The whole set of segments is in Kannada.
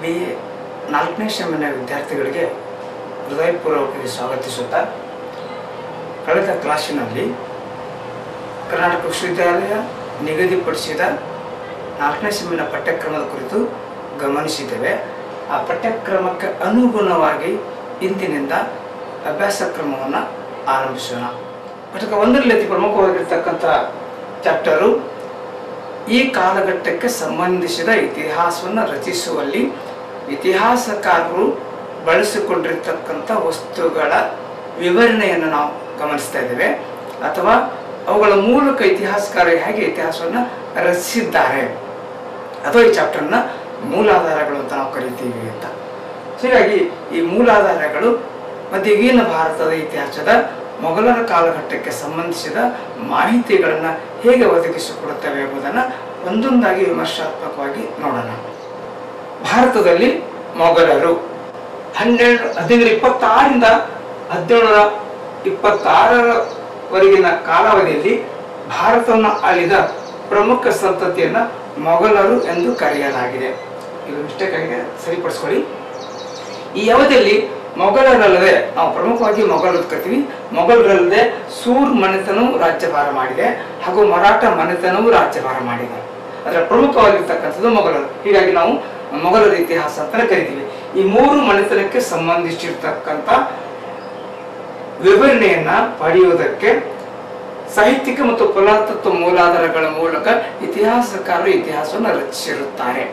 ಬಿ ಎ ನಾಲ್ಕನೇ ಶ್ರಮನ ವಿದ್ಯಾರ್ಥಿಗಳಿಗೆ ಹೃದಯಪೂರ್ವಕವಾಗಿ ಸ್ವಾಗತಿಸುತ್ತಾ ಕಳೆದ ಕ್ಲಾಸಿನಲ್ಲಿ ಕರ್ನಾಟಕ ವಿಶ್ವವಿದ್ಯಾಲಯ ನಿಗದಿಪಡಿಸಿದ ನಾಲ್ಕನೇ ಸೆಮಿನ ಪಠ್ಯಕ್ರಮದ ಕುರಿತು ಗಮನಿಸಿದ್ದೇವೆ ಆ ಪಠ್ಯಕ್ರಮಕ್ಕೆ ಅನುಗುಣವಾಗಿ ಇಂದಿನಿಂದ ಅಭ್ಯಾಸ ಕ್ರಮವನ್ನು ಆರಂಭಿಸೋಣ ಪಠ್ಯಕ ಒಂದರಲ್ಲಿ ಅತಿ ಪ್ರಮುಖವಾಗಿರ್ತಕ್ಕಂಥ ಚಾಪ್ಟರು ಈ ಕಾಲಘಟ್ಟಕ್ಕೆ ಸಂಬಂಧಿಸಿದ ಇತಿಹಾಸವನ್ನು ರಚಿಸುವಲ್ಲಿ ಇತಿಹಾಸಕಾರರು ಬಳಸಿಕೊಂಡಿರ್ತಕ್ಕಂಥ ವಸ್ತುಗಳ ವಿವರಣೆಯನ್ನು ನಾವು ಗಮನಿಸ್ತಾ ಇದ್ದೇವೆ ಅಥವಾ ಅವುಗಳ ಮೂಲಕ ಇತಿಹಾಸಕಾರರು ಹೇಗೆ ಇತಿಹಾಸವನ್ನು ರಚಿಸಿದ್ದಾರೆ ಅಥವಾ ಈ ಚಾಪ್ಟರ್ನ ಮೂಲಾಧಾರಗಳು ಅಂತ ನಾವು ಕರಿತೀವಿ ಅಂತ ಸೊ ಹೀಗಾಗಿ ಈ ಮೂಲಾಧಾರಗಳು ಮಧ್ಯಗೀನ ಭಾರತದ ಇತಿಹಾಸದ ಮೊಘಲರ ಕಾಲಘಟ್ಟಕ್ಕೆ ಸಂಬಂಧಿಸಿದ ಮಾಹಿತಿಗಳನ್ನು ಹೇಗೆ ಒದಗಿಸಿಕೊಡುತ್ತವೆ ಎಂಬುದನ್ನು ಒಂದೊಂದಾಗಿ ವಿಮರ್ಶಾತ್ಮಕವಾಗಿ ನೋಡೋಣ ಭಾರತದಲ್ಲಿ ಮೊಘಲರು ಹನ್ನೆರಡು ಹದಿನೈದು ಇಪ್ಪತ್ತಾರರಿಂದ ಹದಿನೇಳರ ಇಪ್ಪತ್ತಾರರವರೆಗಿನ ಕಾಲಾವಧಿಯಲ್ಲಿ ಭಾರತವನ್ನು ಆಳಿದ ಪ್ರಮುಖ ಸಂತತಿಯನ್ನ ಮೊಘಲರು ಎಂದು ಕರೆಯಲಾಗಿದೆ ಇದು ಮಿಸ್ಟೇಕ್ ಆಗಿದೆ ಸರಿಪಡಿಸ್ಕೊಳ್ಳಿ ಈ ಅವಧಿಯಲ್ಲಿ ಮೊಘಲರಲ್ಲದೆ ನಾವು ಪ್ರಮುಖವಾಗಿ ಮೊಘಲರು ಕರಿತೀವಿ ಮೊಘಲರಲ್ಲದೆ ಸೂರ್ ಮನೆತನವು ರಾಜ್ಯಭಾರ ಮಾಡಿದೆ ಹಾಗೂ ಮರಾಠ ಮನೆತನವು ರಾಜ್ಯಭಾರ ಮಾಡಿದೆ ಅದರ ಪ್ರಮುಖವಾಗಿರ್ತಕ್ಕಂಥದ್ದು ಮೊಘಲರು ಹೀಗಾಗಿ ನಾವು ಮೊಘಲರ ಇತಿಹಾಸ ಅಂತಾನೆ ಕರಿತೀವಿ ಈ ಮೂರು ಮನೆತನಕ್ಕೆ ಸಂಬಂಧಿಸಿರ್ತಕ್ಕಂಥ ವಿವರಣೆಯನ್ನ ಪಡೆಯುವುದಕ್ಕೆ ಸಾಹಿತ್ಯಿಕ ಮತ್ತು ಪುರಾತತ್ವ ಮೂಲಾಧಾರಗಳ ಮೂಲಕ ಇತಿಹಾಸಕಾರರು ಇತಿಹಾಸವನ್ನು ರಚಿಸಿರುತ್ತಾರೆ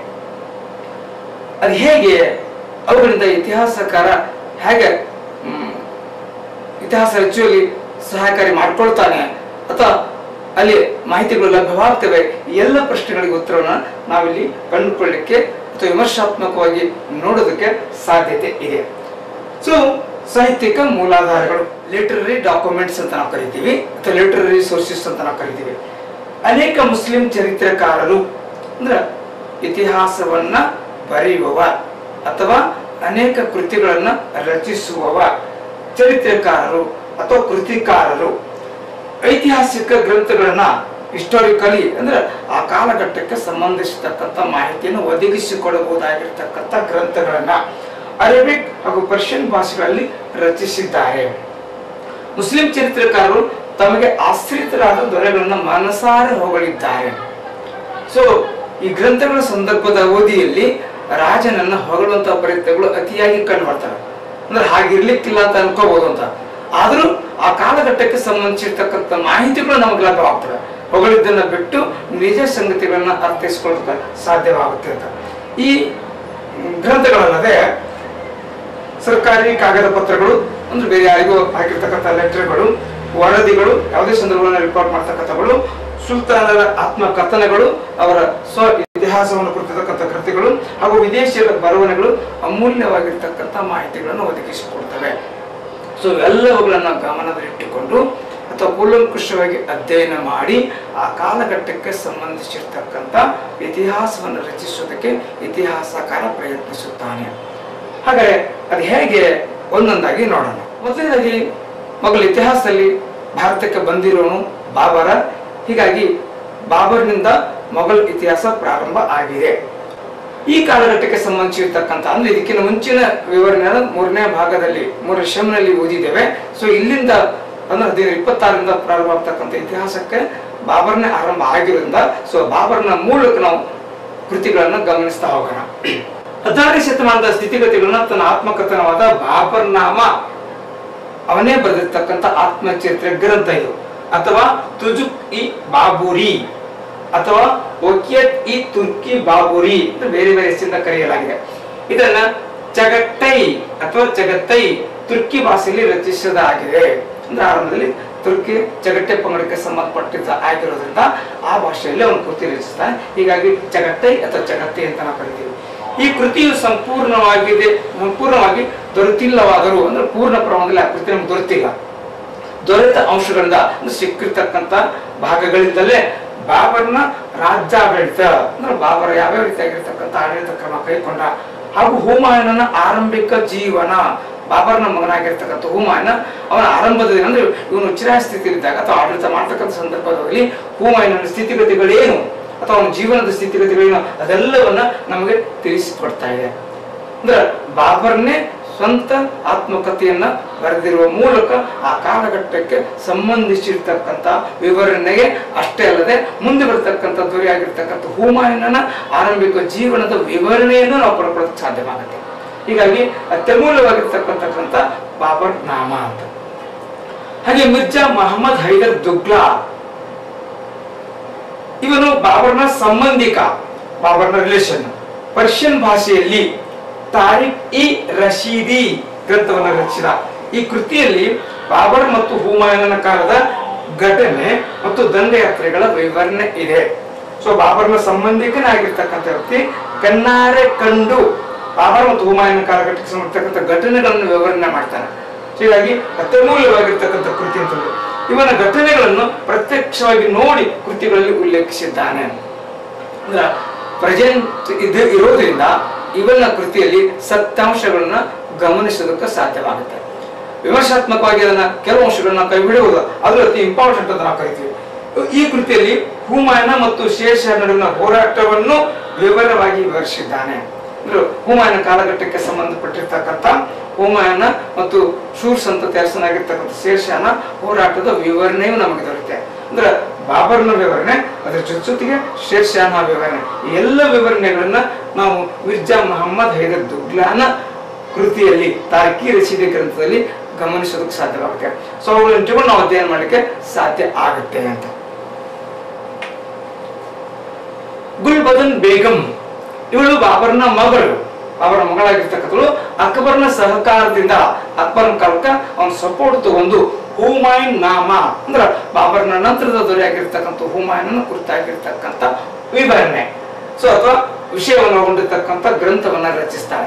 ಅದು ಹೇಗೆ ಅವುಗಳಿಂದ ಇತಿಹಾಸಕಾರ ಹೇಗೆ ಮ್, ಇತಿಹಾಸ ರಚುವಲ್ಲಿ ಸಹಕಾರಿ ಮಾಡ್ಕೊಳ್ತಾನೆ ಅಥವಾ ಅಲ್ಲಿ ಮಾಹಿತಿಗಳು ಲಭ್ಯವಾಗ್ತವೆ ಈ ಎಲ್ಲ ಪ್ರಶ್ನೆಗಳಿಗೆ ಉತ್ತರವನ್ನು ನಾವಿಲ್ಲಿ ಕಂಡುಕೊಳ್ಳಿಕ್ಕೆ ಅಥವಾ ವಿಮರ್ಶಾತ್ಮಕವಾಗಿ ನೋಡೋದಕ್ಕೆ ಸಾಧ್ಯತೆ ಇದೆ ಸೊ ಸಾಹಿತ್ಯಿಕ ಮೂಲಾಧಾರಗಳು ಲಿಟರರಿ ಡಾಕ್ಯುಮೆಂಟ್ಸ್ ಅಂತ ನಾವು ಕರಿತೀವಿ ಅಥವಾ ಲಿಟರರಿ ಸೋರ್ಸಸ್ ಅಂತ ನಾವು ಕರಿತೀವಿ ಅನೇಕ ಮುಸ್ಲಿಂ ಚರಿತ್ರಕಾರರು ಅಂದ್ರೆ ಇತಿಹಾಸವನ್ನ ಬರೆಯುವವ ಅಥವಾ ಅನೇಕ ಕೃತಿಗಳನ್ನ ರಚಿಸುವವ ಚರಿತ್ರಕಾರರು ಅಥವಾ ಕೃತಿಕಾರರು ಐತಿಹಾಸಿಕ ಗ್ರಂಥಗಳನ್ನ ಹಿಸ್ಟಾರಿಕಲಿ ಅಂದ್ರೆ ಆ ಕಾಲಘಟ್ಟಕ್ಕೆ ಸಂಬಂಧಿಸಿರ್ತಕ್ಕಂಥ ಮಾಹಿತಿಯನ್ನು ಒದಗಿಸಿಕೊಡಬಹುದಾಗಿರ್ತಕ್ಕಂಥ ಗ್ರಂಥಗಳನ್ನ ಅರೇಬಿಕ್ ಹಾಗೂ ಪರ್ಷಿಯನ್ ಭಾಷೆಗಳಲ್ಲಿ ರಚಿಸಿದ್ದಾರೆ ಮುಸ್ಲಿಂ ಚರಿತ್ರಕಾರರು ತಮಗೆ ಆಶ್ರಿತರಾದ ದೊರೆಗಳನ್ನ ಮನಸಾರೆ ಹೊಗಳಿದ್ದಾರೆ ಸೊ ಈ ಗ್ರಂಥಗಳ ಸಂದರ್ಭದ ಅವಧಿಯಲ್ಲಿ ರಾಜನನ್ನ ಹೊಗಳುವಂತಹ ಪ್ರಯತ್ನಗಳು ಅತಿಯಾಗಿ ಕಂಡು ಬರ್ತವೆ ಅಂದ್ರೆ ಹಾಗಿರ್ಲಿಕ್ಕಿಲ್ಲ ಅಂತ ಅನ್ಕೋಬಹುದು ಅಂತ ಆದ್ರೂ ಆ ಕಾಲಘಟ್ಟಕ್ಕೆ ಸಂಬಂಧಿಸಿರ್ತಕ್ಕಂಥ ಮಾಹಿತಿಗಳು ನಮಗೆ ಲಭ್ಯವಾಗ್ತವೆ ಹೊಗಳಿದ್ದನ್ನ ಬಿಟ್ಟು ನಿಜ ಸಂಗತಿಗಳನ್ನ ಅರ್ಥೈಸ್ಕೊಳ್ಳೋಕೆ ಸಾಧ್ಯವಾಗುತ್ತೆ ಅಂತ ಈ ಗ್ರಂಥಗಳಲ್ಲದೆ ಸರ್ಕಾರಿ ಕಾಗದ ಪತ್ರಗಳು ಅಂದ್ರೆ ಬೇರೆ ಯಾರಿಗೂ ಹಾಕಿರ್ತಕ್ಕಂಥ ಲೆಟರ್ಗಳು ವರದಿಗಳು ಯಾವುದೇ ಸಂದರ್ಭವನ್ನು ರಿಪೋರ್ಟ್ ಮಾಡ್ತಕ್ಕಂಥಗಳು ಸುಲ್ತಾನರ ಆತ್ಮಕಥನಗಳು ಅವರ ಸ್ವ ಇತಿಹಾಸವನ್ನು ಕುರಿತಕ್ಕಂಥ ಕೃತಿಗಳು ಹಾಗೂ ವಿದೇಶಿಯರ ಬರವಣಿಗೆಗಳು ಅಮೂಲ್ಯವಾಗಿರ್ತಕ್ಕಂಥ ಮಾಹಿತಿಗಳನ್ನು ಒದಗಿಸಿಕೊಡ್ತವೆ ಸೊ ಎಲ್ಲವುಗಳನ್ನು ಗಮನದಲ್ಲಿಟ್ಟುಕೊಂಡು ಅಥವಾ ಕೂಲಂಕುಷವಾಗಿ ಅಧ್ಯಯನ ಮಾಡಿ ಆ ಕಾಲಘಟ್ಟಕ್ಕೆ ಸಂಬಂಧಿಸಿರ್ತಕ್ಕಂಥ ಇತಿಹಾಸವನ್ನು ರಚಿಸುವುದಕ್ಕೆ ಇತಿಹಾಸಕಾರ ಪ್ರಯತ್ನಿಸುತ್ತಾನೆ ಹಾಗಾದ್ರೆ ಅದು ಹೇಗೆ ಒಂದೊಂದಾಗಿ ನೋಡೋಣ ಮೊದಲನೇದಾಗಿ ಮೊದಲು ಇತಿಹಾಸದಲ್ಲಿ ಭಾರತಕ್ಕೆ ಬಂದಿರೋನು ಬಾಬರ ಹೀಗಾಗಿ ಬಾಬರ್ನಿಂದ ಮೊಘಲ್ ಇತಿಹಾಸ ಪ್ರಾರಂಭ ಆಗಿದೆ ಈ ಕಾಲಘಟ್ಟಕ್ಕೆ ಸಂಬಂಧಿಸಿರ್ತಕ್ಕಂಥ ಅಂದ್ರೆ ಇದಕ್ಕಿಂತ ಮುಂಚಿನ ವಿವರಣೆ ಮೂರನೇ ಭಾಗದಲ್ಲಿ ಮೂರನೇ ಶಮ್ನಲ್ಲಿ ಓದಿದ್ದೇವೆ ಸೊ ಇಲ್ಲಿಂದ ಅಂದ್ರೆ ಹದಿನೈದು ಇಪ್ಪತ್ತಾರರಿಂದ ಪ್ರಾರಂಭ ಆಗ್ತಕ್ಕಂಥ ಇತಿಹಾಸಕ್ಕೆ ಬಾಬರ್ನೇ ಆರಂಭ ಆಗಿರೋದ್ರಿಂದ ಸೊ ಬಾಬರ್ನ ಮೂಲಕ ನಾವು ಕೃತಿಗಳನ್ನ ಗಮನಿಸ್ತಾ ಹೋಗೋಣ ಹದಿನಾರನೇ ಶತಮಾನದ ಸ್ಥಿತಿಗತಿಗಳನ್ನ ತನ್ನ ಆತ್ಮಕಥನವಾದ ಬಾಬರ್ ನಾಮ ಅವನೇ ಬರೆದಿರ್ತಕ್ಕಂಥ ಆತ್ಮಚರಿತ್ರೆ ಗ್ರಂಥ ಇದು ಅಥವಾ ತುಜುಕ್ ಇ ಬಾಬುರಿ ಅಥವಾ ಒಕಿಯತ್ ಇ ತುರ್ಕಿ ಬಾಬುರಿ ಅಂತ ಬೇರೆ ಬೇರೆ ಹೆಸರಿಂದ ಕರೆಯಲಾಗಿದೆ ಇದನ್ನ ಚಗಟ್ಟೈ ಅಥವಾ ಚಗತ್ತೈ ತುರ್ಕಿ ಭಾಷೆಯಲ್ಲಿ ರಚಿಸದಾಗಿದೆ ಅಂದ್ರೆ ಆರಂಭದಲ್ಲಿ ತುರ್ಕಿ ಚಗಟ್ಟೆ ಪಂಗಡಕ್ಕೆ ಸಂಬಂಧಪಟ್ಟಿದ್ದ ಆಗಿರೋದ್ರಿಂದ ಆ ಭಾಷೆಯಲ್ಲಿ ಅವನು ಕೃತಿ ರಚಿಸ್ತಾನೆ ಹೀಗಾಗಿ ಚಗಟ್ಟೈ ಅಥವಾ ಚಗತ್ತೈ ಅಂತ ನಾವು ಕರಿತೀವಿ ಈ ಕೃತಿಯು ಸಂಪೂರ್ಣವಾಗಿದೆ ಸಂಪೂರ್ಣವಾಗಿ ದೊರೆತಿಲ್ಲವಾದರೂ ಅಂದ್ರೆ ಪೂರ್ಣ ಪ್ರಮಾಣದಲ್ಲಿ ಆ ಕೃತಿ ನಮ್ಗೆ ದೊರೆತಿಲ್ಲ ದೊರೆತ ಅಂಶಗಳಿಂದ ಅಂದ್ರೆ ಸಿಕ್ಕಿರ್ತಕ್ಕಂಥ ಭಾಗಗಳಿಂದಲೇ ಬಾಬರ್ನ ರಾಜ್ಯಾಡಳಿತ ಅಂದ್ರೆ ಬಾಬರ ಯಾವ್ಯಾವ ರೀತಿಯಾಗಿರ್ತಕ್ಕಂಥ ಆಡಳಿತ ಕ್ರಮ ಕೈಗೊಂಡ ಹಾಗೂ ಹುಮಾಯೂನನ ಆರಂಭಿಕ ಜೀವನ ಬಾಬರ್ನ ಮಗನಾಗಿರ್ತಕ್ಕಂಥ ಹುಮಾಯೂನ ಅವನ ಆರಂಭದಲ್ಲಿ ಅಂದ್ರೆ ಇವನು ಚಿರಾಯ ಸ್ಥಿತಿಯಲ್ಲಿದ್ದಾಗ ಅಥವಾ ಆಡಳಿತ ಮಾಡ್ತಕ್ಕಂಥ ಸಂದರ್ಭದಲ್ಲಿ ಹುಮಾಯೂನನ ಸ್ಥಿತಿಗತಿಗಳೇನು ಅಥವಾ ಅವನ ಜೀವನದ ಸ್ಥಿತಿಗತಿಗಳೇನು ಅದೆಲ್ಲವನ್ನ ನಮಗೆ ತಿಳಿಸಿಕೊಡ್ತಾ ಇದೆ ಅಂದ್ರೆ ಬಾಬರ್ನೇ ಸ್ವಂತ ಆತ್ಮಕಥೆಯನ್ನ ಬರೆದಿರುವ ಮೂಲಕ ಆ ಕಾಲಘಟ್ಟಕ್ಕೆ ಸಂಬಂಧಿಸಿರ್ತಕ್ಕಂಥ ವಿವರಣೆಗೆ ಅಷ್ಟೇ ಅಲ್ಲದೆ ಮುಂದೆ ಬರ್ತಕ್ಕಂಥ ದೊರೆಯಾಗಿರ್ತಕ್ಕಂಥ ಹುಮಾಯೂನನ ಆರಂಭಿಕ ಜೀವನದ ವಿವರಣೆಯನ್ನು ನಾವು ಪಡ್ಕೊಳ್ಳೋಕೆ ಸಾಧ್ಯವಾಗುತ್ತೆ ಹೀಗಾಗಿ ಅತ್ಯಮೂಲ್ಯವಾಗಿರ್ತಕ್ಕಂಥ ಬಾಬರ್ ನಾಮ ಅಂತ ಹಾಗೆ ಮಿರ್ಜಾ ಮೊಹಮ್ಮದ್ ಹೈದರ್ ದುಗ್ಲಾ ಇವನು ಬಾಬರ್ನ ಸಂಬಂಧಿಕ ಬಾಬರ್ನ ರಿಲೇಷನ್ ಪರ್ಷಿಯನ್ ಭಾಷೆಯಲ್ಲಿ ತಾರಿಕ್ ಇ ರಶೀದಿ ಗ್ರಂಥವನ್ನು ರಚಿಸಿದ ಈ ಕೃತಿಯಲ್ಲಿ ಬಾಬರ್ ಮತ್ತು ಹುಮಾಯೂನನ ಕಾಲದ ಘಟನೆ ಮತ್ತು ದಂಡಯಾತ್ರೆಗಳ ವಿವರಣೆ ಇದೆ ಸೊ ಬಾಬರ್ನ ಸಂಬಂಧಿಕನಾಗಿರ್ತಕ್ಕಂಥ ವ್ಯಕ್ತಿ ಕಣ್ಣಾರೆ ಕಂಡು ಬಾಬರ್ ಮತ್ತು ಹುಮಾಯೂನ ಕಾಲಘಟ್ಟಕ್ಕೆ ಸಂಬಂಧತಕ್ಕಂಥ ಘಟನೆಗಳನ್ನು ವಿವರಣೆ ಮಾಡ್ತಾನೆ ಸೊ ಹೀಗಾಗಿ ಅತ್ಯಮೂಲ್ಯವಾಗಿರ್ತಕ್ಕಂಥ ಕೃತಿ ಅಂತ ಹೇಳಿ. ಇವನ ಘಟನೆಗಳನ್ನು ಪ್ರತ್ಯಕ್ಷವಾಗಿ ನೋಡಿ ಕೃತಿಗಳಲ್ಲಿ ಉಲ್ಲೇಖಿಸಿದ್ದಾನೆ ಅಂದ್ರೆ ಪ್ರೆಸೆಂಟ್ ಇದು ಇರೋದ್ರಿಂದ ಇವನ ಕೃತಿಯಲ್ಲಿ ಸತ್ಯಾಂಶಗಳನ್ನ ಗಮನಿಸೋದಕ್ಕೆ ಸಾಧ್ಯವಾಗುತ್ತೆ ವಿಮರ್ಶಾತ್ಮಕವಾಗಿ ಅದನ್ನ ಕೆಲವು ಅಂಶಗಳನ್ನ ಕೈ ಬಿಡುವುದು ಅದು ಅತಿ ಇಂಪಾರ್ಟೆಂಟ್ ಅಂತ ನಾವು ಕರಿತೀವಿ ಈ ಕೃತಿಯಲ್ಲಿ ಹುಮಾಯನ ಮತ್ತು ಶೇಷ ನಡುವಿನ ಹೋರಾಟವನ್ನು ವಿವರವಾಗಿ ವಿವರಿಸಿದ್ದಾನೆ ಅಂದ್ರೆ ಹುಮಾಯನ ಕಾಲಘಟ್ಟಕ್ಕೆ ಸಂಬಂಧಪಟ್ಟಿರ್ತಕ್ಕಂಥ ಹುಮಾಯನ ಮತ್ತು ಶೂರ್ ಸಂತತಿ ಅರಸನಾಗಿರ್ತಕ್ಕಂಥ ಶೇಷನ ಹೋರಾಟದ ವಿವರಣೆಯು ನಮಗೆ ದೊರೆಯುತ್ತೆ ಅಂದ್ರೆ ಬಾಬರ್ನ ವಿವರಣೆ ಅದರ ಜೊತೆ ಜೊತೆಗೆ ಶೇರ್ಷಾನ ವಿವರಣೆ ಈ ಎಲ್ಲ ವಿವರಣೆಗಳನ್ನ ನಾವು ಮಿರ್ಜಾ ಮೊಹಮ್ಮದ್ ಹೈದರ್ ದುಗ್ಲಾನ ಕೃತಿಯಲ್ಲಿ ತಾರ್ಕಿ ರಸೀದಿ ಗ್ರಂಥದಲ್ಲಿ ಗಮನಿಸೋದಕ್ಕೆ ಸಾಧ್ಯವಾಗುತ್ತೆ ಸೊ ಅವುಗಳನ್ನ ಇಟ್ಟುಕೊಂಡು ನಾವು ಅಧ್ಯಯನ ಮಾಡಲಿಕ್ಕೆ ಸಾಧ್ಯ ಆಗುತ್ತೆ ಅಂತ ಗುಲ್ಬದನ್ ಬೇಗಂ ಇವಳು ಬಾಬರ್ನ ಮಗಳು ಅವರ ಮಗಳಾಗಿರ್ತಕ್ಕಂಥಳು ಅಕ್ಬರ್ನ ಸಹಕಾರದಿಂದ ಅಕ್ಬರ್ನ ಕಾಲಕ್ಕೆ ಅವನ ಸಪೋರ್ಟ್ ತಗೊಂಡು ಹುಮಾಯೂನ್ ನಾಮ ಅಂದ್ರ ಬಾಬರ್ನ ನಂತರದ ದೊರೆಯಾಗಿರ್ತಕ್ಕಂಥ ಹುಮಾಯೂನ್ ಕುರಿತಾಗಿರ್ತಕ್ಕಂಥ ವಿವರಣೆ ಸೊ ಅಥವಾ ವಿಷಯವನ್ನು ಒಳಗೊಂಡಿರ್ತಕ್ಕಂಥ ಗ್ರಂಥವನ್ನ ರಚಿಸ್ತಾರೆ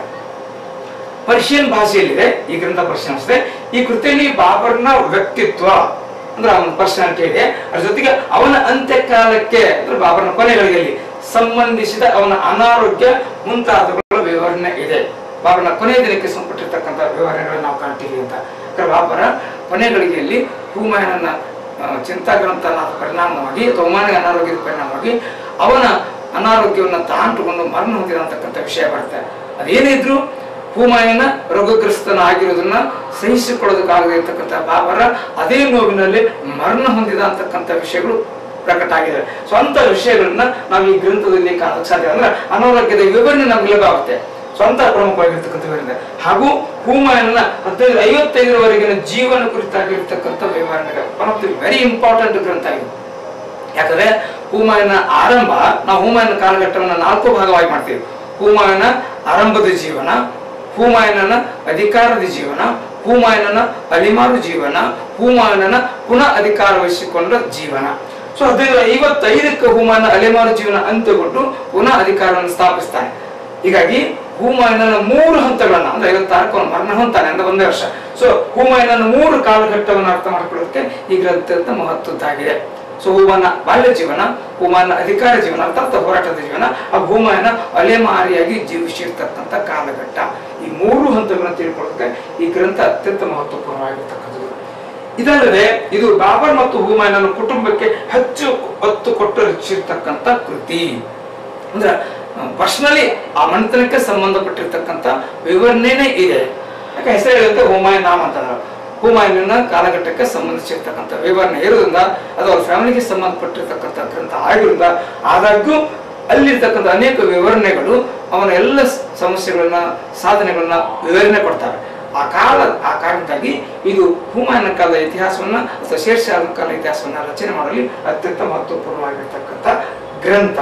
ಪರ್ಷಿಯನ್ ಭಾಷೆಯಲ್ಲಿದೆ ಈ ಗ್ರಂಥ ಪರ್ಷಿಯನ್ ಭಾಷೆ ಈ ಕೃತಿಯಲ್ಲಿ ಬಾಬರ್ನ ವ್ಯಕ್ತಿತ್ವ ಅಂದ್ರೆ ಅವನ ಪರ್ಸನಾಲಿಟಿ ಇದೆ ಅದ್ರ ಜೊತೆಗೆ ಅವನ ಅಂತ್ಯಕಾಲಕ್ಕೆ ಅಂದ್ರೆ ಬಾಬರ್ನ ಕೊನೆಗಳಿಗೆ ಸಂಬಂಧಿಸಿದ ಅವನ ಅನಾರೋಗ್ಯ ಮುಂತಾದವುಗಳ ವಿವರಣೆ ಇದೆ ಬಾಬರ್ನ ಕೊನೆಯ ದಿನಕ್ಕೆ ಸಂಪಟ್ಟಿರ್ತಕ್ಕಂಥ ವಿವರಣೆಗಳನ್ನು ನಾವು ಕಾಣ್ತೀವಿ ಅಂತ ಯಾಕಂದ್ರೆ ಬಾಬರ ಕೊನೆ ಗಳಿಗೆಯಲ್ಲಿ ಹುಮಾಯನನ್ನ ಆ, ಚಿಂತಾಗ್ರಂಥನಾದ ಪರಿಣಾಮವಾಗಿ ಅಥವಾ ಹುಮಾಯನಿಗೆ ಅನಾರೋಗ್ಯದ ಪರಿಣಾಮವಾಗಿ ಅವನ ಅನಾರೋಗ್ಯವನ್ನು ತಾಂಟುಕೊಂಡು ಮರಣ ಹೊಂದಿದ ಅಂತಕ್ಕಂಥ ವಿಷಯ ಬರುತ್ತೆ ಅದೇನಿದ್ರು ಹುಮಾಯನ ರೋಗಗ್ರಸ್ತನಾಗಿರೋದನ್ನ ಸಹಿಸಿಕೊಳ್ಳೋದಕ್ಕಾಗದೇ ಇರ್ತಕ್ಕಂಥ ಬಾಬರ ಅದೇ ನೋವಿನಲ್ಲಿ ಮರಣ ಹೊಂದಿದ ಅಂತಕ್ಕಂಥ ವಿಷಯಗಳು ಪ್ರಕಟ ಆಗಿದೆ ಸೊ ಅಂತ ವಿಷಯಗಳನ್ನ ನಾವು ಈ ಗ್ರಂಥದಲ್ಲಿ ಕಾಣಕ್ಕೆ ಸಾಧ್ಯ ಅಂದ್ರೆ ಅನಾರೋಗ್ಯದ ವಿವರಣೆ ನಮ್ಗೆ ಲಭ್ಯ ಆಗುತ್ತೆ ಸ್ವಂತ ಪ್ರಮುಖವಾಗಿರ್ತಕ್ಕಂಥ ವಿವರಣೆ ಹಾಗೂ ಹುಮಾಯನ ಹದಿನೈದು ಐವತ್ತೈದರವರೆಗಿನ ಜೀವನ ಕುರಿತಾಗಿರ್ತಕ್ಕಂಥ ವಿವರಣೆಗಳು one of the very important ಗ್ರಂಥ ಇದು ಯಾಕಂದ್ರೆ ಹುಮಾಯನ ಆರಂಭ ನಾವು ಹುಮಾಯನ ಕಾಲಘಟ್ಟವನ್ನು ನಾಲ್ಕು ಭಾಗವಾಗಿ ಮಾಡ್ತೀವಿ ಹುಮಾಯನ ಆರಂಭದ ಜೀವನ ಹುಮಾಯನನ ಅಧಿಕಾರದ ಜೀವನ ಹುಮಾಯನನ ಅಲಿಮಾರು ಜೀವನ ಹುಮಾಯನನ ಪುನಃ ಅಧಿಕಾರ ವಹಿಸಿಕೊಂಡ ಜೀವನ ಸೊ ಹದಿನೈದು ಐವತ್ತೈದಕ್ಕೆ ಹುಮಾಯನ ಅಲೆಮಾರು ಜೀವನ ಅಂತ್ಯಗೊಂಡು ಪುನಃ ಅಧಿಕಾರವನ್ನು ಸ್ಥಾಪಿಸ್ತಾನೆ ಹೀಗಾಗಿ ಹುಮಾಯನನ ಮೂರು ಹಂತಗಳನ್ನ ಅಂದ್ರೆ ಐವತ್ತಾರಕ್ಕೆ ಅವನು ಮರಣ ಹೊಂತಾನೆ ಅಂದ್ರೆ ಒಂದೇ ವರ್ಷ ಸೊ ಹುಮಾಯನನ ಮೂರು ಕಾಲಘಟ್ಟವನ್ನು ಅರ್ಥ ಮಾಡ್ಕೊಳ್ಳೋದಕ್ಕೆ ಈ ಗ್ರಂಥ ಮಹತ್ವದ್ದಾಗಿದೆ ಸೊ ಹುಮಾನ ಬಾಲ್ಯ ಜೀವನ ಹುಮಾನ ಅಧಿಕಾರ ಜೀವನ ಅರ್ಥಾತ್ ಹೋರಾಟದ ಜೀವನ ಆ ಹುಮಾಯನ ಅಲೆಮಾರಿಯಾಗಿ ಜೀವಿಸಿರ್ತಕ್ಕಂಥ ಕಾಲಘಟ್ಟ ಈ ಮೂರು ಹಂತಗಳನ್ನು ತಿಳ್ಕೊಳ್ಳೋದಕ್ಕೆ ಈ ಗ್ರಂಥ ಅತ್ಯಂತ ಮಹತ್ವಪೂರ್ಣವಾಗಿರ್ತಕ್ಕಂಥದ್ದು ಇದಲ್ಲದೆ ಇದು ಬಾಬರ್ ಮತ್ತು ಹುಮಾಯನನ ಕುಟುಂಬಕ್ಕೆ ಹೆಚ್ಚು ಒತ್ತು ಕೊಟ್ಟು ರಚಿಸಿರ್ತಕ್ಕಂಥ ಕೃತಿ ಅಂದ್ರೆ ಪರ್ಸನಲಿ ಆ ಮನೆತನಕ್ಕೆ ಸಂಬಂಧಪಟ್ಟಿರ್ತಕ್ಕಂಥ ವಿವರಣೆನೇ ಇದೆ ಯಾಕೆ ಹೆಸರು ಹೇಳುತ್ತೆ ಹುಮಾಯೂನ್ ನಾಮ ಅಂತಂದ್ರೆ ಹುಮಾಯೂನ ಕಾಲಘಟ್ಟಕ್ಕೆ ಸಂಬಂಧಿಸಿರ್ತಕ್ಕಂಥ ವಿವರಣೆ ಇರೋದ್ರಿಂದ ಅದು ಅವ್ರ ಫ್ಯಾಮಿಲಿಗೆ ಸಂಬಂಧಪಟ್ಟಿರ್ತಕ್ಕಂಥ ಗ್ರಂಥ ಆಗಿರೋದ್ರಿಂದ ಆದಾಗ್ಯೂ ಅಲ್ಲಿರ್ತಕ್ಕಂಥ ಅನೇಕ ವಿವರಣೆಗಳು ಅವನ ಎಲ್ಲ ಸ- ಸಮಸ್ಯೆಗಳನ್ನ ಸಾಧನೆಗಳನ್ನ ವಿವರಣೆ ಕೊಡ್ತಾರೆ ಆ ಕಾಲ ಆ ಕಾರಣಕ್ಕಾಗಿ ಇದು ಹುಮಾಯೂನ ಕಾಲದ ಇತಿಹಾಸವನ್ನ ಅಥವಾ ಶೇರ್ಷಾಹನ ಕಾಲದ ಇತಿಹಾಸವನ್ನ ರಚನೆ ಮಾಡಲು ಅತ್ಯಂತ ಮಹತ್ವಪೂರ್ಣವಾಗಿರ್ತಕ್ಕಂಥ ಗ್ರಂಥ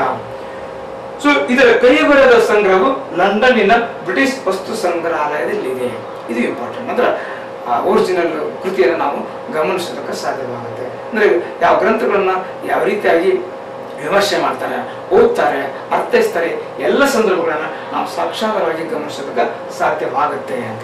ಸೊ ಇದರ ಕೈಬರಹದ ಸಂಗ್ರಹವು ಲಂಡನ್ನಿನ ಬ್ರಿಟಿಷ್ ವಸ್ತು ಸಂಗ್ರಹಾಲಯದಲ್ಲಿದೆ ಇದು ಇಂಪಾರ್ಟೆಂಟ್ ಅಂದ್ರೆ ಒರಿಜಿನಲ್ ಕೃತಿಯನ್ನು ನಾವು ಗಮನಿಸೋದಕ್ಕೆ ಸಾಧ್ಯವಾಗುತ್ತೆ ಅಂದ್ರೆ ಯಾವ ಗ್ರಂಥಗಳನ್ನ ಯಾವ ರೀತಿಯಾಗಿ ವಿಮರ್ಶೆ ಮಾಡ್ತಾರೆ ಓದ್ತಾರೆ ಅರ್ಥೈಸ್ತಾರೆ ಎಲ್ಲ ಸಂದರ್ಭಗಳನ್ನ ನಾವು ಸಾಕ್ಷಾತ್ವಾಗಿ ಗಮನಿಸೋದಕ್ಕೆ ಸಾಧ್ಯವಾಗುತ್ತೆ ಅಂತ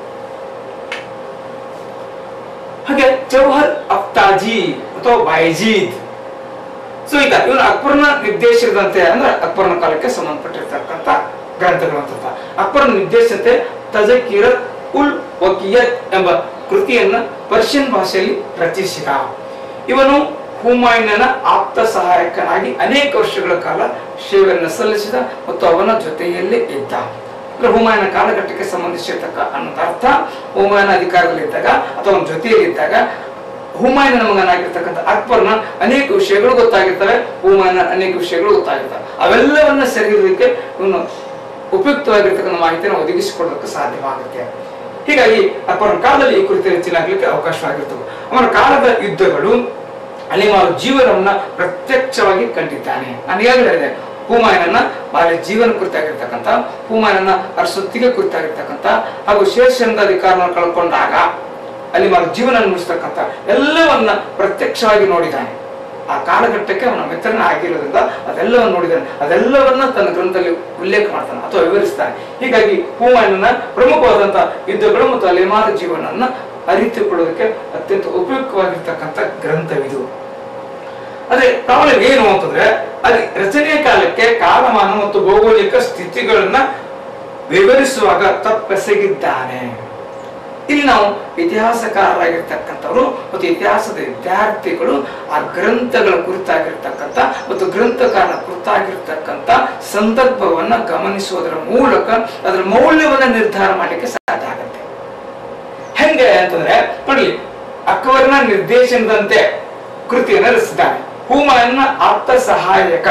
ಹಾಗೆ ಚೌಹರ್ ಅಫ್ತಾಜಿ ಅಥವಾ ಬೈಜೀದ್ ಸೊ ಈಗ ಇವನು ಅಕ್ಬರ್ನ ನಿರ್ದೇಶನದಂತೆ ಅಂದ್ರೆ ಅಕ್ಬರ್ನ ಕಾಲಕ್ಕೆ ಸಂಬಂಧಪಟ್ಟಿರ್ತಕ್ಕಂಥ ಗ್ರಂಥಗಳು ಅಂತ ಅಕ್ಬರ್ನ ನಿರ್ದೇಶನತೆ ತಜಕೀರತ್ ಉಲ್ ವಕಿಯತ್ ಎಂಬ ಕೃತಿಯನ್ನ ಪರ್ಷಿಯನ್ ಭಾಷೆಯಲ್ಲಿ ರಚಿಸಿದ ಇವನು ಹುಮಾಯೂನನ ಆಪ್ತ ಸಹಾಯಕನಾಗಿ ಅನೇಕ ವರ್ಷಗಳ ಕಾಲ ಸೇವೆಯನ್ನು ಸಲ್ಲಿಸಿದ ಮತ್ತು ಅವನ ಜೊತೆಯಲ್ಲೇ ಇದ್ದ ಅಂದ್ರೆ ಹುಮಾಯನ ಕಾಲಘಟ್ಟಕ್ಕೆ ಸಂಬಂಧಿಸಿರ್ತಕ್ಕ ಅನ್ನೋದು ಅರ್ಥ ಹುಮಾಯನ ಅಧಿಕಾರದಲ್ಲಿದ್ದಾಗ ಅಥವಾ ಅವನ ಜೊತೆಯಲ್ಲಿದ್ದಾಗ ಹುಮಾಯನ ಮಗನಾಗಿರ್ತಕ್ಕಂಥ ಅಕ್ಬರ್ನ ಅನೇಕ ವಿಷಯಗಳು ಗೊತ್ತಾಗಿರ್ತವೆ ಹುಮಾಯನ ಅನೇಕ ವಿಷಯಗಳು ಗೊತ್ತಾಗಿರ್ತವೆ ಅವೆಲ್ಲವನ್ನ ಸರಿಯೋದಕ್ಕೆ ಇವನು ಉಪಯುಕ್ತವಾಗಿರ್ತಕ್ಕಂಥ ಮಾಹಿತಿಯನ್ನು ಒದಗಿಸಿಕೊಡೋದಕ್ಕೆ ಸಾಧ್ಯವಾಗುತ್ತೆ ಹೀಗಾಗಿ ಅಕ್ಬರನ ಕಾಲದಲ್ಲಿ ಈ ಕುರಿತು ಹೆಚ್ಚಿನಾಗ್ಲಿಕ್ಕೆ ಅವಕಾಶವಾಗಿರ್ತವೆ ಅವನ ಕಾಲದ ಯುದ್ಧಗಳು ಅಲಿಮಾರು ಜೀವನವನ್ನ ಪ್ರತ್ಯಕ್ಷವಾಗಿ ಕಂಡಿದ್ದಾನೆ ನಾನು ಈಗಾಗಲೇ ಹೇಳಿದೆ ಹುಮಾಯನನ್ನ ಬಾಲ್ಯ ಜೀವನ ಕುರಿತಾಗಿರ್ತಕ್ಕಂಥ ಹುಮಾಯನನ್ನ ಅರಸೊತ್ತಿಗೆ ಕುರಿತಾಗಿರ್ತಕ್ಕಂಥ ಹಾಗೂ ಶೇಷಂದ ಅಧಿಕಾರವನ್ನು ಕಳ್ಕೊಂಡಾಗ ಅಲ್ಲಿ ಮಾರು ಜೀವನ ಮುಗಿಸ್ತಕ್ಕಂಥ ಎಲ್ಲವನ್ನ ಪ್ರತ್ಯಕ್ಷವಾಗಿ ನೋಡಿದ್ದಾನೆ ಆ ಕಾಲಘಟ್ಟಕ್ಕೆ ಅವನ ಮಿತ್ರನ ಆಗಿರೋದ್ರಿಂದ ಅದೆಲ್ಲವನ್ನು ನೋಡಿದ್ದಾನೆ ಅದೆಲ್ಲವನ್ನ ತನ್ನ ಗ್ರಂಥದಲ್ಲಿ ಉಲ್ಲೇಖ ಮಾಡ್ತಾನೆ ಅಥವಾ ವಿವರಿಸ್ತಾನೆ ಹೀಗಾಗಿ ಹೂಮಾಯನನ್ನ ಪ್ರಮುಖವಾದಂತಹ ಯುದ್ಧಗಳು ಮತ್ತು ಅಲೆಮಾರ ಜೀವನನ್ನ ಅರಿತುಕೊಳ್ಳೋದಕ್ಕೆ ಅತ್ಯಂತ ಉಪಯುಕ್ತವಾಗಿರ್ತಕ್ಕಂಥ ಗ್ರಂಥವಿದು ಅದೇ ಪ್ರಾಬ್ಲಮ್ ಏನು ಅಂತಂದ್ರೆ ಅಲ್ಲಿ ರಚನೆಯ ಕಾಲಕ್ಕೆ ಕಾಲಮಾನ ಮತ್ತು ಭೌಗೋಳಿಕ ಸ್ಥಿತಿಗಳನ್ನ ವಿವರಿಸುವಾಗ ತಪ್ಪೆಸಗಿದ್ದಾನೆ ಇಲ್ಲಿ ನಾವು ಇತಿಹಾಸಕಾರರಾಗಿರ್ತಕ್ಕಂಥವರು ಮತ್ತು ಇತಿಹಾಸದ ವಿದ್ಯಾರ್ಥಿಗಳು ಆ ಗ್ರಂಥಗಳ ಕುರಿತಾಗಿರ್ತಕ್ಕಂಥ ಮತ್ತು ಗ್ರಂಥಕಾರನ ಕುರಿತಾಗಿರ್ತಕ್ಕಂಥ ಸಂದರ್ಭವನ್ನ ಗಮನಿಸುವುದರ ಮೂಲಕ ಅದರ ಮೌಲ್ಯವನ್ನ ನಿರ್ಧಾರ ಮಾಡಲಿಕ್ಕೆ ಸಾಧ್ಯ ಆಗುತ್ತೆ ಹೆಂಗೆ ಅಂತಂದ್ರೆ ನೋಡಿ ಅಕ್ಬರ್ನ ನಿರ್ದೇಶನದಂತೆ ಕೃತಿಯನ್ನು ರಚಿಸಿದ್ದಾನೆ ಹುಮಾಯನ್ನ ಆಪ್ತ ಸಹಾಯಕ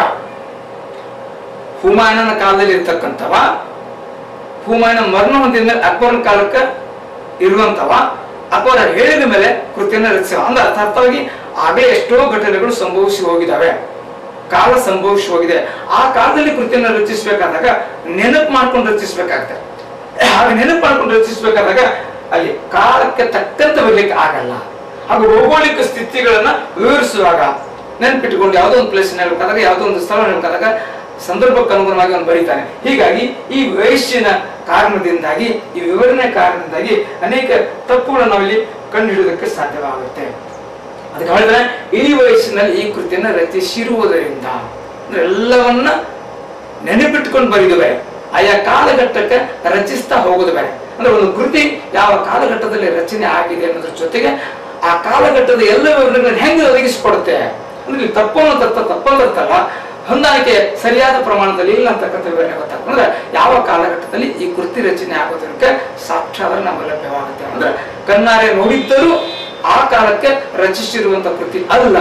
ಹುಮಾಯನನ ಕಾಲದಲ್ಲಿ ಇರ್ತಕ್ಕಂಥವ ಹುಮಾಯನ ಮರಣ ಹೊಂದಿದ ಮೇಲೆ ಅಕ್ಬರನ ಕಾಲಕ್ಕೆ ಇರುವಂತವ ಅಕ್ಬರ ಹೇಳಿದ ಮೇಲೆ ಕೃತಿಯನ್ನು ರಚಿಸಿವ ಅಂದ್ರೆ ಅರ್ಥಾರ್ಥವಾಗಿ ಆಗಲೇ ಎಷ್ಟೋ ಘಟನೆಗಳು ಸಂಭವಿಸಿ ಹೋಗಿದಾವೆ ಕಾಲ ಸಂಭವಿಸಿ ಹೋಗಿದೆ ಆ ಕಾಲದಲ್ಲಿ ಕೃತಿಯನ್ನು ರಚಿಸಬೇಕಾದಾಗ ನೆನಪು ಮಾಡ್ಕೊಂಡು ರಚಿಸಬೇಕಾಗ್ತದೆ ಹಾಗೆ ನೆನಪು ಮಾಡ್ಕೊಂಡು ರಚಿಸಬೇಕಾದಾಗ ಅಲ್ಲಿ ಕಾಲಕ್ಕೆ ತಕ್ಕಂತೆ ಬರಲಿಕ್ಕೆ ಆಗಲ್ಲ ಹಾಗೂ ಭೌಗೋಳಿಕ ಸ್ಥಿತಿಗಳನ್ನ ವಿವರಿಸುವಾಗ ನೆನಪಿಟ್ಟುಕೊಂಡು ಯಾವುದೋ ಒಂದು ಪ್ಲೇಸ್ ಹೇಳ್ಬೇಕಾದಾಗ ಯಾವುದೋ ಒಂದು ಸ್ಥಳ ಹೇಳ್ಬೇಕಾದಾಗ ಸಂದರ್ಭಕ್ಕೆ ಅನುಗುಣವಾಗಿ ಅವನು ಬರೀತಾನೆ ಹೀಗಾಗಿ ಈ ವಯಸ್ಸಿನ ಕಾರಣದಿಂದಾಗಿ ಈ ವಿವರಣೆ ಕಾರಣದಿಂದಾಗಿ ಅನೇಕ ತಪ್ಪುಗಳನ್ನು ನಾವಿಲ್ಲಿ ಕಂಡುಹಿಡಿಯೋದಕ್ಕೆ ಸಾಧ್ಯವಾಗುತ್ತೆ ಅದಕ್ಕೆ ಹೇಳಿದ್ರೆ ಇಳಿ ವಯಸ್ಸಿನಲ್ಲಿ ಈ ಕೃತಿಯನ್ನು ರಚಿಸಿರುವುದರಿಂದ ಅಂದ್ರೆ ಎಲ್ಲವನ್ನ ನೆನಪಿಟ್ಕೊಂಡು ಬರೆದುವೆ ಆಯಾ ಕಾಲಘಟ್ಟಕ್ಕೆ ರಚಿಸ್ತಾ ಹೋಗೋದು ಬೇರೆ ಅಂದ್ರೆ ಒಂದು ಕೃತಿ ಯಾವ ಕಾಲಘಟ್ಟದಲ್ಲಿ ರಚನೆ ಆಗಿದೆ ಅನ್ನೋದ್ರ ಜೊತೆಗೆ ಆ ಕಾಲಘಟ್ಟದ ಎಲ್ಲ ವಿವರಣೆಗಳನ್ನು ಹೆಂಗೆ ಒದಗಿಸಿಕೊಡುತ್ತೆ ಅಂದ್ರೆ ಇಲ್ಲಿ ತಪ್ಪನ್ನು ತರ್ತ ತಪ್ಪಂದರ್ತಲ್ಲ ಹೊಂದಾಣಿಕೆ ಸರಿಯಾದ ಪ್ರಮಾಣದಲ್ಲಿ ಇಲ್ಲ ಅಂತಕ್ಕಂಥ ವಿವರಣೆ ಗೊತ್ತಾಗ್ತದೆ ಅಂದ್ರೆ ಯಾವ ಕಾಲಘಟ್ಟದಲ್ಲಿ ಈ ಕೃತಿ ರಚನೆ ಆಗೋದಕ್ಕೆ ಸಾಕ್ಷಾತ್ ನಮಗೆ ಲಭ್ಯವಾಗುತ್ತೆ ಅಂದ್ರೆ ಕಣ್ಣಾರೆ ನೋಡಿದ್ದರೂ ಆ ಕಾಲಕ್ಕೆ ರಚಿಸಿರುವಂತ ಕೃತಿ ಅಲ್ಲ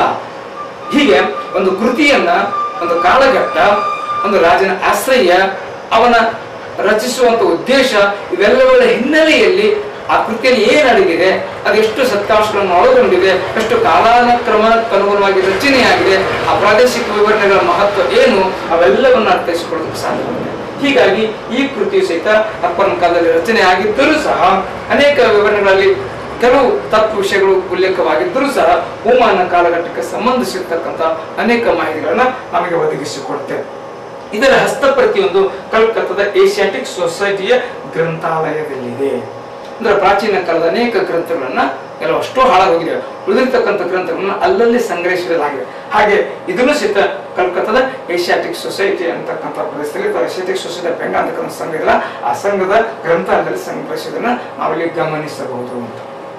ಹೀಗೆ ಒಂದು ಕೃತಿಯನ್ನ ಒಂದು ಕಾಲಘಟ್ಟ ಒಂದು ರಾಜನ ಆಶ್ರಯ ಅವನ ರಚಿಸುವಂತ ಉದ್ದೇಶ ಇವೆಲ್ಲವುಗಳ ಹಿನ್ನೆಲೆಯಲ್ಲಿ ಆ ಕೃತಿಯಲ್ಲಿ ಏನ್ ಅಡಗಿದೆ ಅದೆಷ್ಟು ಸತ್ಯಾಂಶಗಳನ್ನು ಒಳಗೊಂಡಿದೆ ಎಷ್ಟು ಕಾಲಾನುಕ್ರಮಕ್ಕನುಗುಣವಾಗಿ ರಚನೆಯಾಗಿದೆ ಆ ಪ್ರಾದೇಶಿಕ ವಿವರಣೆಗಳ ಮಹತ್ವ ಏನು ಅವೆಲ್ಲವನ್ನು ಅರ್ಥೈಸಿಕೊಳ್ಳೋದಕ್ಕೆ ಸಾಧ್ಯವಾಗಿದೆ ಹೀಗಾಗಿ ಈ ಕೃತಿಯು ಸಹಿತ ಅಪ್ಪನ ಕಾಲದಲ್ಲಿ ರಚನೆ ಆಗಿದ್ದರೂ ಸಹ ಅನೇಕ ವಿವರಣೆಗಳಲ್ಲಿ ಕೆಲವು ತಪ್ಪು ವಿಷಯಗಳು ಉಲ್ಲೇಖವಾಗಿದ್ದರೂ ಸಹ ಹುಮಾನ ಕಾಲಘಟ್ಟಕ್ಕೆ ಸಂಬಂಧಿಸಿರ್ತಕ್ಕಂಥ ಅನೇಕ ಮಾಹಿತಿಗಳನ್ನ ನಮಗೆ ಒದಗಿಸಿಕೊಡುತ್ತೆ ಇದರ ಹಸ್ತಪ್ರತಿಯೊಂದು ಕಲ್ಕತ್ತಾದ ಏಷ್ಯಾಟಿಕ್ ಸೊಸೈಟಿಯ ಗ್ರಂಥಾಲಯದಲ್ಲಿದೆ ಅಂದ್ರೆ ಪ್ರಾಚೀನ ಕಾಲದ ಅನೇಕ ಗ್ರಂಥಗಳನ್ನ ಕೆಲವು ಅಷ್ಟೋ ಹಾಳಾಗೋಗಿದೆ ಉಳಿದಿರ್ತಕ್ಕಂಥ ಗ್ರಂಥಗಳನ್ನ ಅಲ್ಲಲ್ಲಿ ಸಂಗ್ರಹಿಸಲಾಗಿದೆ ಹಾಗೆ ಇದನ್ನು ಸಹಿತ ಕಲ್ಕತ್ತಾದ ಏಷ್ಯಾಟಿಕ್ ಸೊಸೈಟಿ ಅಂತಕ್ಕಂಥ ಪ್ರದೇಶದಲ್ಲಿ ಅಥವಾ ಏಷ್ಯಾಟಿಕ್ ಸೊಸೈಟಿ ಆಫ್ ಬೆಂಗಾಲ್ ಅಂತಕ್ಕಂಥ ಸಂಘ ಇಲ್ಲ ಆ ಸಂಘದ ಗ್ರಂಥಾಲಯದಲ್ಲಿ ಸಂಗ್ರಹಿಸಿದನ್ನ ನಾವಿಲ್ಲಿ ಗಮನಿಸಬಹುದು ಅಂತ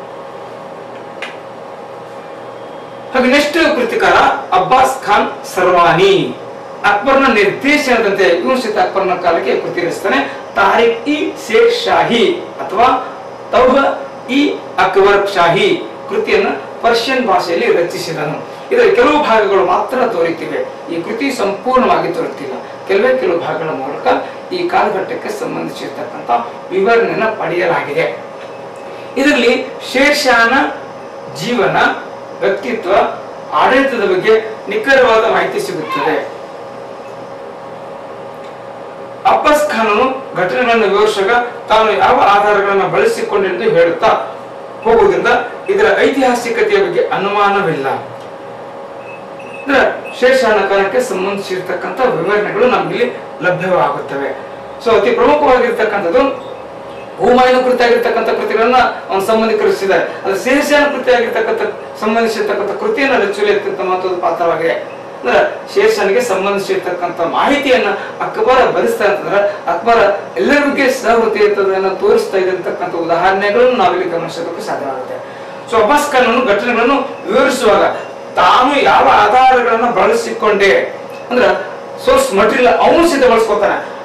ಹಾಗೆ ನೆಕ್ಸ್ಟ್ ಕೃತಿಕಾರ ಅಬ್ಬಾಸ್ ಖಾನ್ ಸರ್ವಾನಿ ಅಕ್ಬರ್ನ ನಿರ್ದೇಶನದಂತೆ ಇವನು ಸಹಿತ ಅಕ್ಬರ್ನ ಕಾಲಕ್ಕೆ ಕೃತಿ ರಚಿಸ್ತಾನೆ ತಾರಿಕ್ ಇ ಶೇಖ್ ಶಾಹಿ ಅಥವಾ ತೌಹ ಇ ಅಕ್ಬರ್ ಶಾಹಿ ಕೃತಿಯನ್ನು ಪರ್ಷಿಯನ್ ಭಾಷೆಯಲ್ಲಿ ರಚಿಸಿದನು ಇದರ ಕೆಲವು ಭಾಗಗಳು ಮಾತ್ರ ದೊರೆತಿವೆ ಈ ಕೃತಿ ಸಂಪೂರ್ಣವಾಗಿ ದೊರೆತಿಲ್ಲ ಕೆಲವೇ ಕೆಲವು ಭಾಗಗಳ ಮೂಲಕ ಈ ಕಾಲಘಟ್ಟಕ್ಕೆ ಸಂಬಂಧಿಸಿರ್ತಕ್ಕಂಥ ವಿವರಣೆಯನ್ನು ಪಡೆಯಲಾಗಿದೆ ಇದರಲ್ಲಿ ಶೇರ್ಷಾನ ಜೀವನ ವ್ಯಕ್ತಿತ್ವ ಆಡಳಿತದ ಬಗ್ಗೆ ನಿಖರವಾದ ಮಾಹಿತಿ ಸಿಗುತ್ತದೆ ಅಬ್ಬಾಸ್ ಖಾನನು ಘಟನೆಗಳನ್ನು ವಿವರಿಸುವಾಗ ತಾನು ಯಾವ ಆಧಾರಗಳನ್ನು ಬಳಸಿಕೊಂಡೆಂದು ಹೇಳುತ್ತಾ ಹೋಗುವುದರಿಂದ ಇದರ ಐತಿಹಾಸಿಕತೆಯ ಬಗ್ಗೆ ಅನುಮಾನವಿಲ್ಲ ಅಂದ್ರೆ ಶೇಷಾನ ಕಾಲಕ್ಕೆ ಸಂಬಂಧಿಸಿರ್ತಕ್ಕಂಥ ವಿವರಣೆಗಳು ನಮಗೆ ಲಭ್ಯವಾಗುತ್ತವೆ ಸೊ ಅತಿ ಪ್ರಮುಖವಾಗಿರ್ತಕ್ಕಂಥದ್ದು ಭೂಮಾಯಿನ ಕುರಿತಾಗಿರ್ತಕ್ಕಂಥ ಕೃತಿಗಳನ್ನ ಅವನ ಸಂಬಂಧಿಕರಿಸಿದ್ದಾರೆ ಅದು ಶೇಷಾನ ಕೃತಿಯಾಗಿರ್ತಕ್ಕಂಥ ಸಂಬಂಧಿಸಿರ್ತಕ್ಕಂಥ ಕೃತಿಯನ್ನು ರಚಿಸಲು ಅತ್ಯಂತ ಮಹತ್ವದ ಪಾತ್ರವಾಗಿದೆ ಅಂದ್ರೆ ಶೇಷನಿಗೆ ಸಂಬಂಧಿಸಿರ್ತಕ್ಕಂಥ ಮಾಹಿತಿಯನ್ನ ಅಕ್ಬರ ಬರೆಸ್ತಾ ಅಂತಂದ್ರೆ ಅಕ್ಬರ ಎಲ್ಲರ ಬಗ್ಗೆ ಸಹವೃತಿ ಇರ್ತದನ್ನ ತೋರಿಸ್ತಾ ಇದೆ ಅಂತಕ್ಕಂಥ ಉದಾಹರಣೆಗಳನ್ನು ನಾವಿಲ್ಲಿ ಗಮನಿಸೋದಕ್ಕೆ ಸಾಧ್ಯವಾಗುತ್ತೆ ಸೊ ಅಬ್ಬಾಸ್ ಖಾನನು ಘಟನೆಗಳನ್ನು ವಿವರಿಸುವಾಗ ತಾನು ಯಾವ ಆಧಾರಗಳನ್ನ ಬಳಸಿಕೊಂಡೆ ಅಂದ್ರೆ ಸೋರ್ಸ್ ಮಟೀರಿಯಲ್ ಅವನು ಸಿದ್ಧ ಬಳಸ್ಕೊತಾನೆ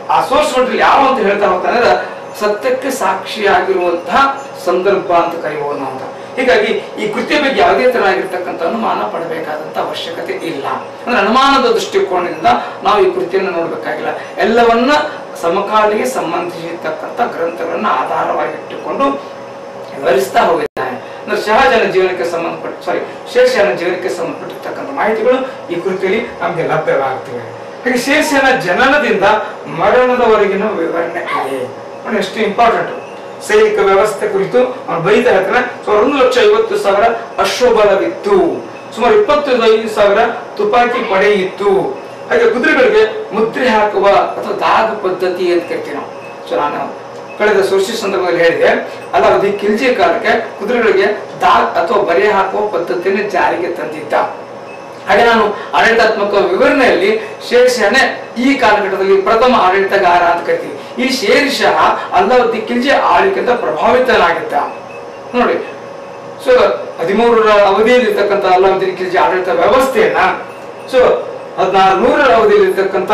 ಆ ಸೋರ್ಸ್ ಮಟೀರಿಯಲ್ ಯಾವ ಅಂತ ಹೇಳ್ತಾ ಹೋಗ್ತಾನೆ ಅಂದ್ರೆ ಸತ್ಯಕ್ಕೆ ಸಾಕ್ಷಿಯಾಗಿರುವಂತಹ ಸಂದರ್ಭ ಅಂತ ಕರೆಯುವನು ಅಂತ ಹೀಗಾಗಿ ಈ ಕೃತ್ಯ ಬಗ್ಗೆ ಯಾವುದೇ ತರನಾಗಿರ್ತಕ್ಕಂಥ ಅನುಮಾನ ಪಡಬೇಕಾದಂತ ಅವಶ್ಯಕತೆ ಇಲ್ಲ ಅಂದ್ರೆ ಅನುಮಾನದ ದೃಷ್ಟಿಕೋನದಿಂದ ನಾವು ಈ ಕೃತಿಯನ್ನು ನೋಡ್ಬೇಕಾಗಿಲ್ಲ ಎಲ್ಲವನ್ನ ಸಮಕಾಲಿಗೆ ಸಂಬಂಧಿಸಿರ್ತಕ್ಕಂಥ ಗ್ರಂಥಗಳನ್ನ ಆಧಾರವಾಗಿಟ್ಟುಕೊಂಡು ವಿವರಿಸ್ತಾ ಹೋಗಿದ್ದಾನೆ ಅಂದ್ರೆ ಶಹಜನ ಜೀವನಕ್ಕೆ ಸಂಬಂಧಪಟ್ಟ ಸಾರಿ ಶೇಷನ ಜೀವನಕ್ಕೆ ಸಂಬಂಧಪಟ್ಟಿರ್ತಕ್ಕಂಥ ಮಾಹಿತಿಗಳು ಈ ಕೃತಿಯಲ್ಲಿ ನಮಗೆ ಲಭ್ಯವಾಗ್ತವೆ ಹಾಗೆ ಶೇಷನ ಜನನದಿಂದ ಮರಣದವರೆಗಿನ ವಿವರಣೆ ಇದೆ ನೋಡಿ ಎಷ್ಟು ಇಂಪಾರ್ಟೆಂಟ್ ಸೈನಿಕ ವ್ಯವಸ್ಥೆ ಕುರಿತು ಅವನು ಬೈತಾ ಹೇಳ್ತಾನೆ ಸುಮಾರು ಒಂದು ಲಕ್ಷ ಐವತ್ತು ಸಾವಿರ ಅಶ್ವಬಲವಿತ್ತು ಸುಮಾರು ಇಪ್ಪತ್ತೈದು ಸಾವಿರ ತುಪಾಕಿ ಪಡೆ ಇತ್ತು ಹಾಗೆ ಕುದುರೆಗಳಿಗೆ ಮುದ್ರೆ ಹಾಕುವ ಅಥವಾ ದಾಗ ಪದ್ಧತಿ ಅಂತ ಕರಿತೀವಿ ನಾವು ಸೊ ನಾನು ಕಳೆದ ಸೃಷ್ಟಿ ಸಂದರ್ಭದಲ್ಲಿ ಹೇಳಿದೆ ಅಲಾವಧಿ ಖಿಲ್ಜಿ ಕಾಲಕ್ಕೆ ಕುದುರೆಗಳಿಗೆ ದಾಗ್ ಅಥವಾ ಬರೆ ಹಾಕುವ ಪದ್ಧತಿಯನ್ನು ಜಾರಿಗೆ ತಂದಿದ್ದ ಹಾಗೆ ನಾನು ಆಡಳಿತಾತ್ಮಕ ವಿವರಣೆಯಲ್ಲಿ ಶೇರ್ಷಾನೆ ಈ ಕಾಲಘಟ್ಟದಲ್ಲಿ ಪ್ರಥಮ ಆಡಳಿತಗಾರ ಅಂತ ಕರಿತೀವಿ ಈ ಶೇರ್ ಶಹ ಅಲ್ಲಾವುದ್ದೀನ್ ಖಿಲ್ಜಿ ಆಳ್ವಿಕೆಯಿಂದ ಪ್ರಭಾವಿತನಾಗಿದ್ದ ನೋಡಿ ಸೊ ಹದಿಮೂರರ ಅವಧಿಯಲ್ಲಿ ಇರ್ತಕ್ಕಂಥ ಅಲ್ಲಾವುದ್ದೀನ್ ಖಿಲ್ಜಿ ಆಡಳಿತ ವ್ಯವಸ್ಥೆಯನ್ನ ಸೊ ಹದಿನಾರು ನೂರರ ಅವಧಿಯಲ್ಲಿ ಇರ್ತಕ್ಕಂಥ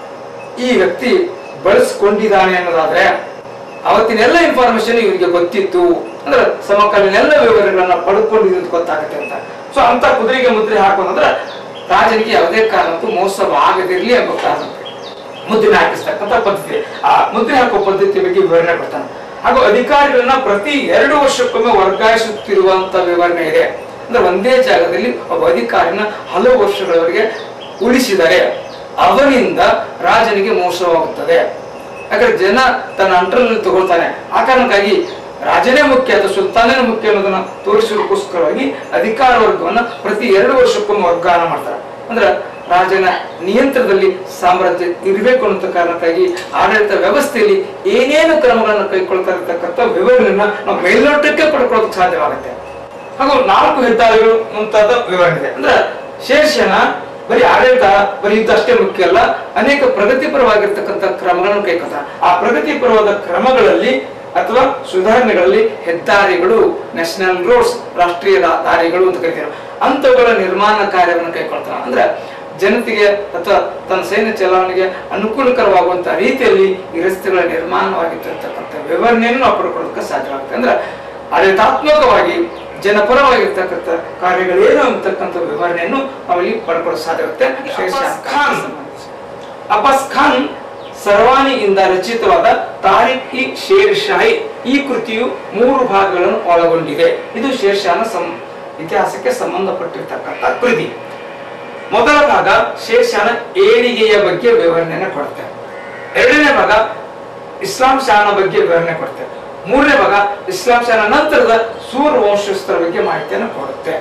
ಈ ವ್ಯಕ್ತಿ ಬಳಸ್ಕೊಂಡಿದ್ದಾನೆ ಅನ್ನೋದಾದ್ರೆ ಅವತ್ತಿನ ಎಲ್ಲ ಇನ್ಫಾರ್ಮೇಶನ್ ಇವರಿಗೆ ಗೊತ್ತಿತ್ತು ಅಂದ್ರೆ ಸಮಕಾಲೀನ ಎಲ್ಲ ವಿವರಗಳನ್ನ ಪಡ್ಕೊಂಡಿದ್ದು ಅಂತ ಗೊತ್ತಾಗುತ್ತೆ ಅಂತ ಸೊ ಅಂತ ಕುದುರೆಗೆ ಮುದ್ರೆ ಹಾಕೋದಂದ್ರೆ ರಾಜನಿಗೆ ಯಾವುದೇ ಕಾರಣಕ್ಕೂ ಮೋಸವಾಗದಿರ್ಲಿ ಎಂಬ ಕಾರಣಕ್ಕೆ ಮುದ್ರೆ ಹಾಕಿಸ್ತಕ್ಕಂಥ ಪದ್ಧತಿ ಆ ಮುದ್ರೆ ಹಾಕುವ ಪದ್ಧತಿ ಬಗ್ಗೆ ವಿವರಣೆ ಕೊಡ್ತಾನೆ ಹಾಗೂ ಅಧಿಕಾರಿಗಳನ್ನ ಪ್ರತಿ ಎರಡು ವರ್ಷಕ್ಕೊಮ್ಮೆ ವರ್ಗಾಯಿಸುತ್ತಿರುವಂತ ವಿವರಣೆ ಇದೆ ಅಂದ್ರೆ ಒಂದೇ ಜಾಗದಲ್ಲಿ ಒಬ್ಬ ಅಧಿಕಾರಿನ ಹಲವು ವರ್ಷಗಳವರೆಗೆ ಉಳಿಸಿದರೆ ಅವನಿಂದ ರಾಜನಿಗೆ ಮೋಸವಾಗುತ್ತದೆ ಯಾಕಂದ್ರೆ ಜನ ತನ್ನ ಅಂಟರಲ್ಲಿ ತಗೊಳ್ತಾನೆ ಆ ಕಾರಣಕ್ಕಾಗಿ ರಾಜನೇ ಮುಖ್ಯ ಅಥವಾ ಸುಲ್ತಾನೇ ಮುಖ್ಯ ಅನ್ನೋದನ್ನ ತೋರಿಸೋದಕ್ಕೋಸ್ಕರವಾಗಿ ಅಧಿಕಾರ ವರ್ಗವನ್ನ ಪ್ರತಿ ಎರಡು ವರ್ಷಕ್ಕೊಮ್ಮೆ ವರ್ಗಾವಣ ಮಾಡ್ತಾರೆ ಅಂದ್ರೆ ರಾಜನ ನಿಯಂತ್ರಣದಲ್ಲಿ ಸಾಮ್ರಾಜ್ಯ ಇರಬೇಕು ಅನ್ನೋ ಕಾರಣಕ್ಕಾಗಿ ಆಡಳಿತ ವ್ಯವಸ್ಥೆಯಲ್ಲಿ ಏನೇನು ಕ್ರಮಗಳನ್ನು ಕೈಗೊಳ್ತಾ ಇರತಕ್ಕಂಥ ವಿವರಣೆಯನ್ನ ನಾವು ಮೇಲ್ನೋಟಕ್ಕೆ ಪಡ್ಕೊಳ್ಳೋದಕ್ಕೆ ಸಾಧ್ಯವಾಗುತ್ತೆ ಹಾಗೂ ನಾಲ್ಕು ಹೆದ್ದಾರಿಗಳು ಮುಂತಾದ ವಿವರಣೆ ಇದೆ ಅಂದ್ರೆ ಶೇಷನ ಬರೀ ಆಡಳಿತ ಬರೀ ಯುದ್ಧ ಅಷ್ಟೇ ಮುಖ್ಯ ಅಲ್ಲ ಅನೇಕ ಪ್ರಗತಿಪರವಾಗಿರ್ತಕ್ಕಂಥ ಕ್ರಮಗಳನ್ನು ಕೈಗೊಳ್ತಾರೆ ಆ ಪ್ರಗತಿಪರವಾದ ಕ್ರಮಗಳಲ್ಲಿ ಅಥವಾ ಸುಧಾರಣೆಗಳಲ್ಲಿ ಹೆದ್ದಾರಿಗಳು ನ್ಯಾಷನಲ್ ರೋಡ್ಸ್ ರಾಷ್ಟ್ರೀಯ ರಾ- ದಾರಿಗಳು ಅಂತ ಕರಿತಾರೆ ಅಂತವುಗಳ ನಿರ್ಮಾಣ ಕಾರ್ಯವನ್ನು ಕೈಗೊಳ್ತಾನೆ ಅಂದ್ರೆ ಜನತೆಗೆ ಅಥವಾ ತನ್ನ ಸೈನ್ಯ ಚಲಾವಣೆಗೆ ಅನುಕೂಲಕರವಾಗುವಂತಹ ರೀತಿಯಲ್ಲಿ ಈ ರಸ್ತೆಗಳ ನಿರ್ಮಾಣವಾಗಿರ್ತಕ್ಕಂಥ ವಿವರಣೆಯನ್ನು ನಾವು ಪಡ್ಕೊಳ್ಳೋದಕ್ಕೆ ಸಾಧ್ಯವಾಗುತ್ತೆ ಅಂದ್ರೆ ಆಡಳಿತಾತ್ಮಕವಾಗಿ ಜನಪರವಾಗಿರ್ತಕ್ಕಂಥ ಕಾರ್ಯಗಳೇನು ಅಂತಕ್ಕಂಥ ವಿವರಣೆಯನ್ನು ನಾವಿಲ್ಲಿ ಪಡ್ಕೊಳ್ಳೋ ಸಾಧ್ಯವಾಗುತ್ತೆ ಶೇಷಾನ್ ಖಾನ್ ಅಬ್ಬಾಸ್ ಖಾನ್ ಸರ್ವಾನಿಯಿಂದ ರಚಿತವಾದ ತಾರಿಕ್ ಇ ಶೇರ್ ಶಾಹಿ ಈ ಕೃತಿಯು ಮೂರು ಭಾಗಗಳನ್ನು ಒಳಗೊಂಡಿದೆ ಇದು ಶೇರ್ಷಾನ ಸಂ ಇತಿಹಾಸಕ್ಕೆ ಸಂಬಂಧಪಟ್ಟಿರ್ತಕ್ಕಂಥ ಕೃತಿ ಮೊದಲ ಭಾಗ ಶೇರ್ಷಾನ ಏಳಿಗೆಯ ಬಗ್ಗೆ ವಿವರಣೆಯನ್ನು ಕೊಡುತ್ತೆ ಎರಡನೇ ಭಾಗ ಇಸ್ಲಾಂ ಶಾನ ಬಗ್ಗೆ ವಿವರಣೆ ಕೊಡುತ್ತೆ ಮೂರನೇ ಭಾಗ ಇಸ್ಲಾಂ ಶಾನ ನಂತರದ ಸೂರ್ ವಂಶಸ್ಥರ ಬಗ್ಗೆ ಮಾಹಿತಿಯನ್ನು ಕೊಡುತ್ತೆ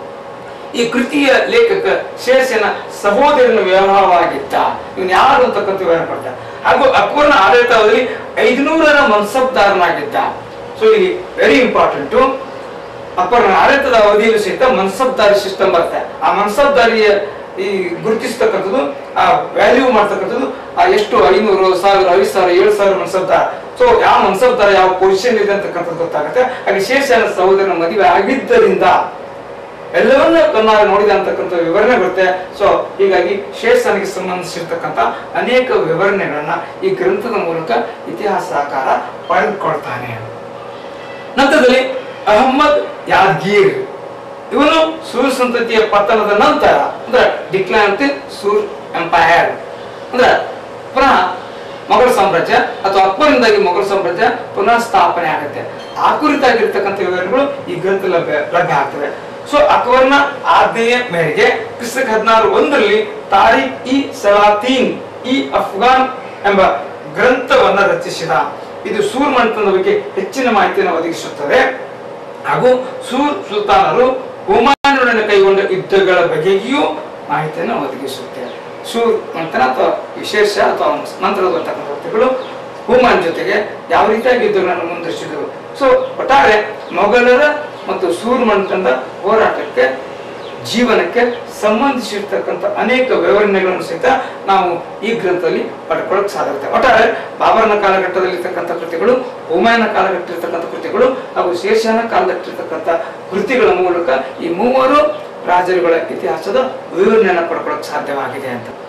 ಈ ಕೃತಿಯ ಲೇಖಕ ಶೇಷನ ಸಹೋದರನ ವಿವಾಹವಾಗಿದ್ದ ಇವನ್ ಯಾರು ಅಂತಕ್ಕಂಥ ವಿವರಣೆ ಕೊಡ್ತಾರೆ ಹಾಗೂ ಅಕ್ಬರ್ನ ಆಡಳಿತದಲ್ಲಿ ಐದುನೂರರ ಮನ್ಸಬ್ದಾರನಾಗಿದ್ದ ಸೊ ಇಲ್ಲಿ ವೆರಿ ಇಂಪಾರ್ಟೆಂಟ್ ಅಕ್ಬರ್ನ ಆಡಳಿತದ ಅವಧಿಯಲ್ಲೂ ಸಹಿತ ಮನ್ಸಬ್ದಾರಿ ಸಿಸ್ಟಮ್ ಬರುತ್ತೆ ಆ ಮನ್ಸಬ್ದಾರಿಯ ಈ ಗುರುತಿಸ್ತಕ್ಕಂಥದ್ದು ಆ ವ್ಯಾಲ್ಯೂ ಮಾಡ್ತಕ್ಕಂಥದ್ದು ಆ ಎಷ್ಟು ಐನೂರು ಸಾವಿರ ಐದು ಸಾವಿರ ಏಳು ಸಾವಿರ ಮನ್ಸಬ್ದಾರ ಸೊ ಯಾವ ಮನ್ಸಬ್ದಾರ ಯಾವ ಪೊಸಿಷನ್ ಇದೆ ಅಂತಕ್ಕಂಥದ್ದು ಗೊತ್ತಾಗುತ್ತೆ ಹಾಗೆ ಶೇಷನ ಸಹೋದರನ ಮದುವೆ ಆಗಿದ್ದರಿಂದ ಎಲ್ಲವನ್ನ ಕಣ್ಣಾರೆ ನೋಡಿದ ಅಂತಕ್ಕಂಥ ವಿವರಣೆ ಬರುತ್ತೆ ಸೊ ಹೀಗಾಗಿ ಶೇಷನಿಗೆ ಸಂಬಂಧಿಸಿರ್ತಕ್ಕಂಥ ಅನೇಕ ವಿವರಣೆಗಳನ್ನ ಈ ಗ್ರಂಥದ ಮೂಲಕ ಇತಿಹಾಸಕಾರ ಪಡೆದುಕೊಳ್ತಾನೆ ನಂತರದಲ್ಲಿ ಅಹಮ್ಮದ್ ಯಾದ್ಗೀರ್ ಇವನು ಸೂರ್ ಸಂತತಿಯ ಪತನದ ನಂತರ ಅಂದ್ರೆ ಡಿಕ್ಲೈನ್ ಅಂತ ಸೂರ್ ಎಂಪೈರ್ ಅಂದ್ರೆ ಪುನಃ ಮೊಘಲ್ ಸಾಮ್ರಾಜ್ಯ ಅಥವಾ ಅಕ್ಬರಿಂದಾಗಿ ಮೊಘಲ್ ಸಾಮ್ರಾಜ್ಯ ಪುನಃ ಸ್ಥಾಪನೆ ಆಗುತ್ತೆ ಆ ಕುರಿತಾಗಿರ್ತಕ್ಕಂಥ ವಿವರಣೆಗಳು ಈ ಗ್ರಂಥ ಲಭ್ಯ ಲಭ್ಯ ಆಗ್ತವೆ ಸೊ ಅಕ್ಬರ್ನ ಆಜ್ಞೆಯ ಮೇರೆಗೆ ಕ್ರಿಸ್ತಕ್ ಹದಿನಾರು ಒಂದರಲ್ಲಿ ತಾರಿಕ್ ಇ ಸಲಾತೀನ್ ಇ ಅಫ್ಘಾನ್ ಎಂಬ ಗ್ರಂಥವನ್ನ ರಚಿಸಿದ ಇದು ಸೂರ್ ಮಂಟನದ ಬಗ್ಗೆ ಹೆಚ್ಚಿನ ಮಾಹಿತಿಯನ್ನು ಒದಗಿಸುತ್ತದೆ ಹಾಗೂ ಸೂರ್ ಸುಲ್ತಾನರು ಹುಮಾಯೂನರನ್ನು ಕೈಗೊಂಡ ಯುದ್ಧಗಳ ಬಗೆಗಿಯೂ ಮಾಹಿತಿಯನ್ನು ಒದಗಿಸುತ್ತೆ ಸೂರ್ ಮಂಥನ ಅಥವಾ ವಿಶೇಷ ಅಥವಾ ನಂತರದ ಬರ್ತಕ್ಕಂಥ ವ್ಯಕ್ತಿಗಳು ಹುಮಾನ್ ಜೊತೆಗೆ ಯಾವ ರೀತಿಯಾಗಿ ಯುದ್ಧಗಳನ್ನು ಮುಂದುವರಿಸಿದರು ಸೊ ಒಟ್ಟಾರೆ ಮೊಘಲರ ಮತ್ತು ಸೂರ್ ಮಂಥನದ ಹೋರಾಟಕ್ಕೆ ಜೀವನಕ್ಕೆ ಸಂಬಂಧಿಸಿರ್ತಕ್ಕಂಥ ಅನೇಕ ವಿವರಣೆಗಳನ್ನು ಸಹಿತ ನಾವು ಈ ಗ್ರಂಥದಲ್ಲಿ ಪಡ್ಕೊಳ್ಳೋಕೆ ಸಾಧ್ಯತೆ ಒಟ್ಟಾರೆ ಬಾಬರ್ನ ಕಾಲಘಟ್ಟದಲ್ಲಿರ್ತಕ್ಕಂಥ ಕೃತಿಗಳು ಹುಮಾಯನ ಕಾಲಘಟ್ಟದಲ್ಲಿರ್ತಕ್ಕಂಥ ಕೃತಿಗಳು ಹಾಗೂ ಶೇಷನ ಕಾಲದಲ್ಲಿರ್ತಕ್ಕಂಥ ಕೃತಿಗಳ ಮೂಲಕ ಈ ಮೂವರು ರಾಜರುಗಳ ಇತಿಹಾಸದ ವಿವರಣೆಯನ್ನು ಪಡ್ಕೊಳ್ಳೋಕೆ ಸಾಧ್ಯವಾಗಿದೆ ಅಂತ